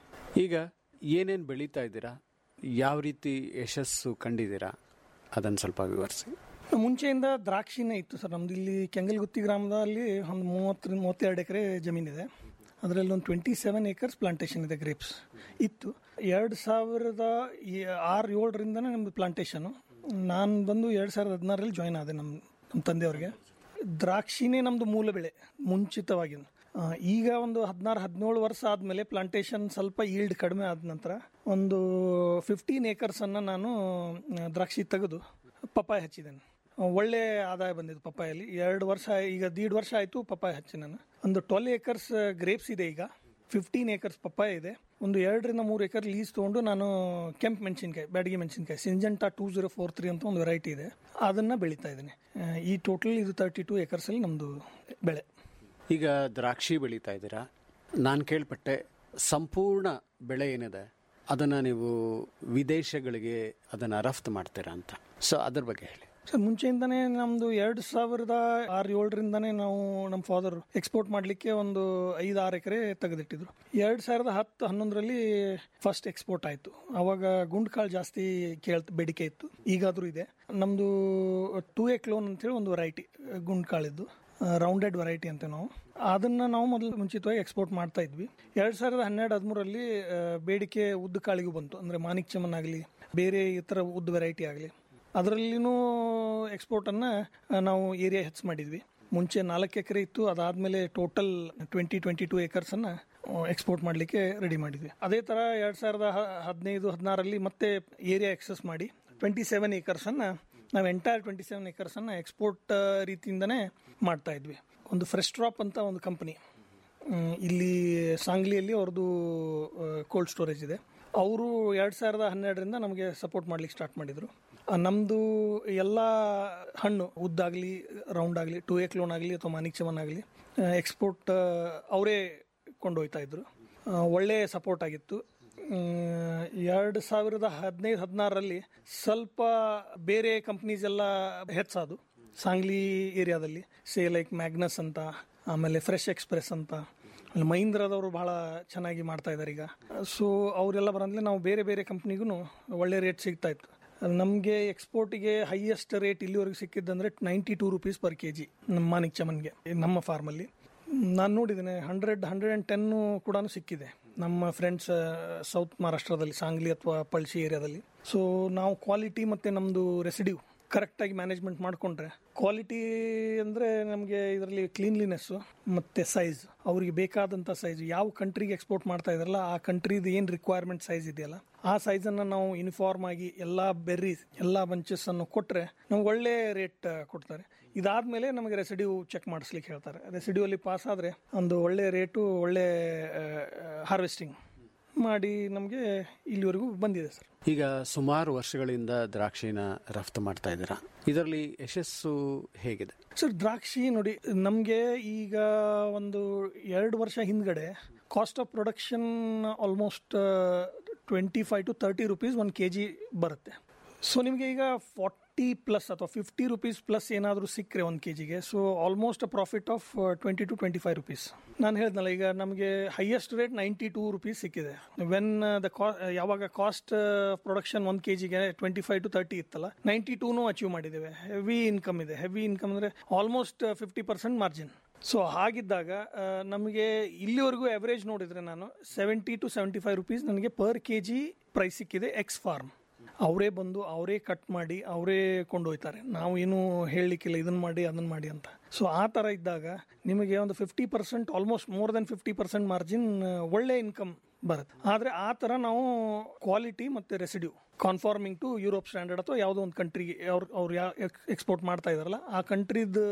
L: ಈಗ ಏನೇನು ಬೆಳೀತಾ ಇದ್ದೀರಾ ಯಾವ ರೀತಿ ಯಶಸ್ಸು ಕಂಡಿದ್ದೀರಾ ಅದನ್ನು ಸ್ವಲ್ಪ ವಿವರಿಸಿ
M: ಮುಂಚೆಯಿಂದ ದ್ರಾಕ್ಷಿನೇ ಇತ್ತು ಸರ್ ನಮ್ದು ಇಲ್ಲಿ ಕೆಂಗಲ್ಗುತ್ತಿ ಗ್ರಾಮದಲ್ಲಿ ಒಂದು ಮೂವತ್ತರಿಂದ ಮೂವತ್ತೆರಡು ಎಕರೆ ಜಮೀನಿದೆ ಅದರಲ್ಲಿ ಒಂದು ಟ್ವೆಂಟಿ ಸೆವೆನ್ ಏಕರ್ಸ್ ಪ್ಲಾಂಟೇಶನ್ ಇದೆ ಗ್ರೇಪ್ಸ್ ಇತ್ತು ಎರಡು ಸಾವಿರದ ಈ- ಆರು ಏಳರಿಂದನೇ ನಮ್ಮದು ಪ್ಲಾಂಟೇಶನು ನಾನು ಬಂದು ಎರಡು ಸಾವಿರದ ಹದಿನಾರರಲ್ಲಿ ಜಾಯ್ನ್ ಆದೆ ನಮ್ಮ ನಮ್ಮ ತಂದೆಯವ್ರಿಗೆ ದ್ರಾಕ್ಷಿನೇ ನಮ್ಮದು ಮೂಲ ಬೆಳೆ ಮುಂಚಿತವಾಗಿ ಆ, ಈಗ ಒಂದು ಹದಿನಾರು ಹದಿನೇಳು ವರ್ಷ ಆದಮೇಲೆ ಪ್ಲಾಂಟೇಶನ್ ಸ್ವಲ್ಪ ಈಲ್ಡ್ ಕಡಿಮೆ ಆದ ನಂತರ ಒಂದು ಫಿಫ್ಟೀನ್ ಏಕರ್ಸನ್ನು ನಾನು ಆ, ದ್ರಾಕ್ಷಿ ತೆಗೆದು ಪಪ್ಪಾಯ ಹಚ್ಚಿದ್ದೇನೆ ಆ, ಒಳ್ಳೆ ಆದಾಯ ಬಂದಿದ್ದು ಪಪ್ಪಾಯಲ್ಲಿ ಎರಡು ವರ್ಷ ಈಗ ದೀಡ್ ವರ್ಷ ಆಯಿತು ಪಪ್ಪಾಯ ಹಚ್ಚಿ ನಾನು ಒಂದು ಟ್ವೆಲ್ ಏಕರ್ಸ್ ಗ್ರೇಪ್ಸ್ ಇದೆ ಈಗ ಫಿಫ್ಟೀನ್ ಏಕರ್ಸ್ ಪಪ್ಪಾಯ ಇದೆ ಒಂದು ಎರಡರಿಂದ ಮೂರು ಏಕರ್ ಲೀಸ್ ತೊಗೊಂಡು ನಾನು ಕೆಂಪು ಮೆಣಸಿನ್ಕಾಯಿ ಬ್ಯಾಡಗಿ ಮೆಣಸಿನ್ಕಾಯಿ Syngenta two zero four three ಅಂತ ಒಂದು ವೆರೈಟಿ ಇದೆ ಅದನ್ನು ಬೆಳೀತಾ ಇದ್ದೀನಿ ಆ, ಈ ಟೋಟಲ್ ಇದು ತರ್ಟಿ ಟೂ ಏಕರ್ಸಲ್ಲಿ ನಮ್ಮದು ಬೆಳೆ
L: ಈಗ ದ್ರಾಕ್ಷಿ ಬೆಳೀತಾ ಇದ್ದೀರಾ ನಾನು ಕೇಳ್ಪಟ್ಟೆ ಸಂಪೂರ್ಣ ಬೆಳೆ ಏನಿದೆ ಅದನ್ನು ನೀವು ವಿದೇಶಗಳಿಗೆ ಅದನ್ನು ರಫ್ತು ಮಾಡ್ತೀರಾ ಅಂತ ಸೊ ಅದ್ರ ಬಗ್ಗೆ ಹೇಳಿ
M: ಸರ್ ಮುಂಚೆಯಿಂದನೇ ನಮ್ದು ಎರಡು ಸಾವಿರದ ಆರು ಏಳರಿಂದನೇ ನಾವು ನಮ್ಮ ಫಾದರ್ ಎಕ್ಸ್ಪೋರ್ಟ್ ಮಾಡಲಿಕ್ಕೆ ಒಂದು ಐದು ಆರು ಎಕರೆ ತೆಗೆದಿಟ್ಟಿದ್ರು ಎರಡು ಸಾವಿರದ ಹತ್ತು ಹನ್ನೊಂದರಲ್ಲಿ ಫಸ್ಟ್ ಎಕ್ಸ್ಪೋರ್ಟ್ ಆಯಿತು ಅವಾಗ ಗುಂಡ್ಕಾಳು ಜಾಸ್ತಿ ಕೇಳ್ ಬೇಡಿಕೆ ಇತ್ತು ಈಗಾದರೂ ಇದೆ ನಮ್ಮದು ಟೂ ಎ ಕ್ಲೋನ್ ಅಂತೇಳಿ ಒಂದು ವೆರೈಟಿ ಗುಂಡ್ಕಾಳಿದ್ದು ರೌಂಡೆಡ್ ವೆರೈಟಿ ಅಂತ ನಾವು ಅದನ್ನು ನಾವು ಮೊದಲು ಮುಂಚಿತವಾಗಿ ಎಕ್ಸ್ಪೋರ್ಟ್ ಮಾಡ್ತಾ ಇದ್ವಿ ಎರಡು ಸಾವಿರದ ಹನ್ನೆರಡು ಹದಿಮೂರಲ್ಲಿ ಬೇಡಿಕೆ ಉದ್ದ ಕಾಳಿಗೂ ಬಂತು ಅಂದರೆ ಮಾಣಿಕ್ ಚಮನ್ ಆಗಲಿ ಬೇರೆ ಇತರ ಉದ್ದ ವೆರೈಟಿ ಆಗಲಿ ಅದರಲ್ಲಿನೂ ಎಕ್ಸ್ಪೋರ್ಟನ್ನು ನಾವು ಏರಿಯಾ ಹೆಚ್ಚು ಮಾಡಿದ್ವಿ ಮುಂಚೆ ನಾಲ್ಕು ಎಕರೆ ಇತ್ತು ಅದಾದಮೇಲೆ ಟೋಟಲ್ ಟ್ವೆಂಟಿ ಟ್ವೆಂಟಿ ಟೂ ಏಕರ್ಸನ್ನು ಎಕ್ಸ್ಪೋರ್ಟ್ ಮಾಡಲಿಕ್ಕೆ ರೆಡಿ ಮಾಡಿದ್ವಿ ಅದೇ ಥರ ಎರಡು ಸಾವಿರದ ಹ- ಹದಿನೈದು ಹದಿನಾರಲ್ಲಿ ಮತ್ತೆ ಏರಿಯಾ ಎಕ್ಸಸ್ ಮಾಡಿ ಟ್ವೆಂಟಿ ಸೆವೆನ್ ಏಕರ್ಸನ್ನು ನಾವು ಎಂಟೈರ್ ಟ್ವೆಂಟಿ ಸೆವೆನ್ ಏಕರ್ಸನ್ನು ಎಕ್ಸ್ಪೋರ್ಟ್ ರೀತಿಯಿಂದನೇ ಮಾಡ್ತಾ ಇದ್ವಿ ಒಂದು ಫ್ರೆಶ್ ಡ್ರಾಪ್ ಅಂತ ಒಂದು ಕಂಪನಿ ಇಲ್ಲಿ ಸಾಂಗ್ಲಿಯಲ್ಲಿ ಅವ್ರದ್ದು ಕೋಲ್ಡ್ ಸ್ಟೋರೇಜ್ ಇದೆ ಅವರು ಎರಡು ಸಾವಿರದ ಹನ್ನೆರಡರಿಂದ ನಮಗೆ ಸಪೋರ್ಟ್ ಮಾಡ್ಲಿಕ್ಕೆ ಸ್ಟಾರ್ಟ್ ಮಾಡಿದರು ನಮ್ಮದು ಎಲ್ಲ ಹಣ್ಣು ಉದ್ದಾಗಲಿ ರೌಂಡ್ ಆಗಲಿ ಟೂ ಎ ಕ್ಲೋನ್ ಆಗಲಿ ಅಥವಾ ಮಾನಿಕ್ ಚಮನ್ ಆಗಲಿ ಎಕ್ಸ್ಪೋರ್ಟ್ ಅವರೇ ಕೊಂಡೊಯ್ತಾ ಇದ್ರು ಆ, ಒಳ್ಳೆ ಸಪೋರ್ಟ್ ಆಗಿತ್ತು ಎರಡು ಸಾವಿರದ ಹದಿನೈದು ಹದಿನಾರರಲ್ಲಿ ಸ್ವಲ್ಪ ಬೇರೆ ಕಂಪ್ನೀಸ್ ಎಲ್ಲ ಹೆಚ್ಚಾದು ಸಾಂಗ್ಲಿ ಏರಿಯಾದಲ್ಲಿ ಸೇ ಲೈಕ್ ಮ್ಯಾಗ್ನಸ್ ಅಂತ ಆಮೇಲೆ ಫ್ರೆಶ್ ಎಕ್ಸ್ಪ್ರೆಸ್ ಅಂತ ಆಮೇಲೆ ಮಹೀಂದ್ರದವರು ಬಹಳ ಚೆನ್ನಾಗಿ ಮಾಡ್ತಾ ಇದ್ದಾರೆ ಈಗ ಸೊ ಅವರೆಲ್ಲ ಬರಂದ್ರೆ ನಾವು ಬೇರೆ ಬೇರೆ ಕಂಪ್ನಿಗೂ ಒಳ್ಳೆ ರೇಟ್ ಸಿಗ್ತಾ ಇತ್ತು ನಮಗೆ ಎಕ್ಸ್ಪೋರ್ಟಿಗೆ ಹೈಯೆಸ್ಟ್ ರೇಟ್ ಇಲ್ಲಿವರೆಗೆ ಸಿಕ್ಕಿದ್ದಂದ್ರೆ ninety two rupees per K G ನಮ್ಮ ಮಾನಿಕ್ ಚಮನ್ಗೆ ನಮ್ಮ ಫಾರ್ಮಲ್ಲಿ ನಾನು ನೋಡಿದ್ದೇನೆ ಹಂಡ್ರೆಡ್ ಹಂಡ್ರೆಡ್ ಆ್ಯಂಡ್ ಟೆನ್ನು ಕೂಡ ಸಿಕ್ಕಿದೆ ನಮ್ಮ ಫ್ರೆಂಡ್ಸ್ ಸೌತ್ ಮಹಾರಾಷ್ಟ್ರದಲ್ಲಿ ಸಾಂಗ್ಲಿ ಅಥವಾ ಪಳ್ಸಿ ಏರಿಯಾದಲ್ಲಿ ಸೊ ನಾವು ಕ್ವಾಲಿಟಿ ಮತ್ತು ನಮ್ಮದು ರೆಸಿಡ್ಯೂ ಕರೆಕ್ಟಾಗಿ ಮ್ಯಾನೇಜ್ಮೆಂಟ್ ಮಾಡಿಕೊಂಡ್ರೆ ಕ್ವಾಲಿಟಿ ಅಂದರೆ ನಮಗೆ ಇದರಲ್ಲಿ ಕ್ಲೀನ್ಲಿನೆಸ್ಸು ಮತ್ತು ಸೈಜ್ ಅವರಿಗೆ ಬೇಕಾದಂಥ ಸೈಜ್ ಯಾವ ಕಂಟ್ರಿಗೆ ಎಕ್ಸ್ಪೋರ್ಟ್ ಮಾಡ್ತಾ ಇದಾರಲ್ಲ ಆ ಕಂಟ್ರಿದು ಏನು ರಿಕ್ವೈರ್ಮೆಂಟ್ ಸೈಜ್ ಇದೆಯಲ್ಲ ಆ ಸೈಜನ್ನು ನಾವು ಯೂನಿಫಾರ್ಮ್ ಆಗಿ ಎಲ್ಲ ಬೆರ್ರೀಸ್ ಎಲ್ಲ ಬಂಚಸ್ ಅನ್ನು ಕೊಟ್ಟರೆ ನಮ್ಗೆ ಒಳ್ಳೆ ರೇಟ್ ಕೊಡ್ತಾರೆ ಇದಾದ್ಮೇಲೆ ನಮಗೆ ರೆಸಿಡ್ಯೂ ಚೆಕ್ ಮಾಡಿಸ್ಲಿಕ್ಕೆ ಹೇಳ್ತಾರೆ ರೆಸಿಡ್ಯೂ ಅಲ್ಲಿ ಪಾಸ್ ಆದರೆ ಒಂದು ಒಳ್ಳೆ ರೇಟು ಒಳ್ಳೆ ಹಾರ್ವೆಸ್ಟಿಂಗ್ ಮಾಡಿ ನಮಗೆ ಇಲ್ಲಿವರೆಗೂ ಬಂದಿದೆ ಸರ್
L: ಈಗ ಸುಮಾರು ವರ್ಷಗಳಿಂದ ದ್ರಾಕ್ಷಿನ ರಫ್ತು ಮಾಡ್ತಾ ಇದ್ದೀರಾ ಇದರಲ್ಲಿ ಯಶಸ್ಸು ಹೇಗಿದೆ
M: ಸರ್ ದ್ರಾಕ್ಷಿ ನೋಡಿ ನಮಗೆ ಈಗ ಒಂದು ಎರಡು ವರ್ಷ ಹಿಂದ್ಗಡೆ cost of production almost twenty five to thirty rupees ಒಂದು ಕೆ ಜಿ ಬರುತ್ತೆ ಸೊ ನಿಮಗೆ ಈಗ ಫಾರ್ಟಿ ಪ್ಲಸ್ ಅಥವಾ ಫಿಫ್ಟಿ ರುಪೀಸ್ ಪ್ಲಸ್ ಏನಾದರೂ ಸಿಕ್ಕರೆ ಒಂದು ಕೆ ಜಿಗೆ so almost profit of twenty two twenty five rupees ನಾನು ಹೇಳ್ದಲ್ಲ ಈಗ ನಮಗೆ highest rate ninety two rupees ಸಿಕ್ಕಿದೆ ವೆನ್ ದ ಕಾ ಯಾವಾಗ ಕಾಸ್ಟ್ ಪ್ರೊಡಕ್ಷನ್ ಒಂದು ಕೆ ಜಿಗೆ ಟ್ವೆಂಟಿ ಫೈವ್ ಟು ತರ್ಟಿ ಇತ್ತಲ್ಲ ನೈಂಟಿ ಟೂನು ಅಚೀವ್ ಮಾಡಿದ್ದೇವೆ ಹೆವಿ ಇನ್ಕಮ್ ಇದೆ ಹೆವಿ ಇನ್ಕಮ್ ಅಂದರೆ almost fifty percent margin so ಹಾಗಿದ್ದಾಗ ಆ, ನಮಗೆ ಇಲ್ಲಿವರೆಗೂ ಅವರೇಜ್ ನೋಡಿದರೆ ನಾನು seventy to seventy five rupees ನನಗೆ ಪರ್ ಕೆ ಜಿ ಪ್ರೈಸ್ ಸಿಕ್ಕಿದೆ ಎಕ್ಸ್ ಫಾರ್ಮ್ ಅವರೇ ಬಂದು ಅವರೇ ಕಟ್ ಮಾಡಿ ಅವರೇ ಕೊಂಡೊಯ್ತಾರೆ ನಾವು ಏನು ಹೇಳಲಿಕ್ಕಿಲ್ಲ ಇದನ್ನು ಮಾಡಿ ಅದನ್ನು ಮಾಡಿ ಅಂತ ಸೊ ಆ ಥರ ಇದ್ದಾಗ ನಿಮಗೆ ಒಂದು fifty percent almost more than fifty percent margin ಒಳ್ಳೆ ಇನ್ಕಮ್ ಬರುತ್ತೆ ಆದರೆ ಆ ಥರ ನಾವು ಕ್ವಾಲಿಟಿ ಮತ್ತು residue conforming to Europe standard ಅಥವಾ ಯಾವುದೋ ಒಂದು ಕಂಟ್ರಿಗೆ ಅವ್ರು ಅವ್ರು ಯಾವ ಎಕ್ಸ್ಪೋರ್ಟ್ ಮಾಡ್ತಾ ಇದಾರಲ್ಲ ಆ ಕಂಟ್ರಿದ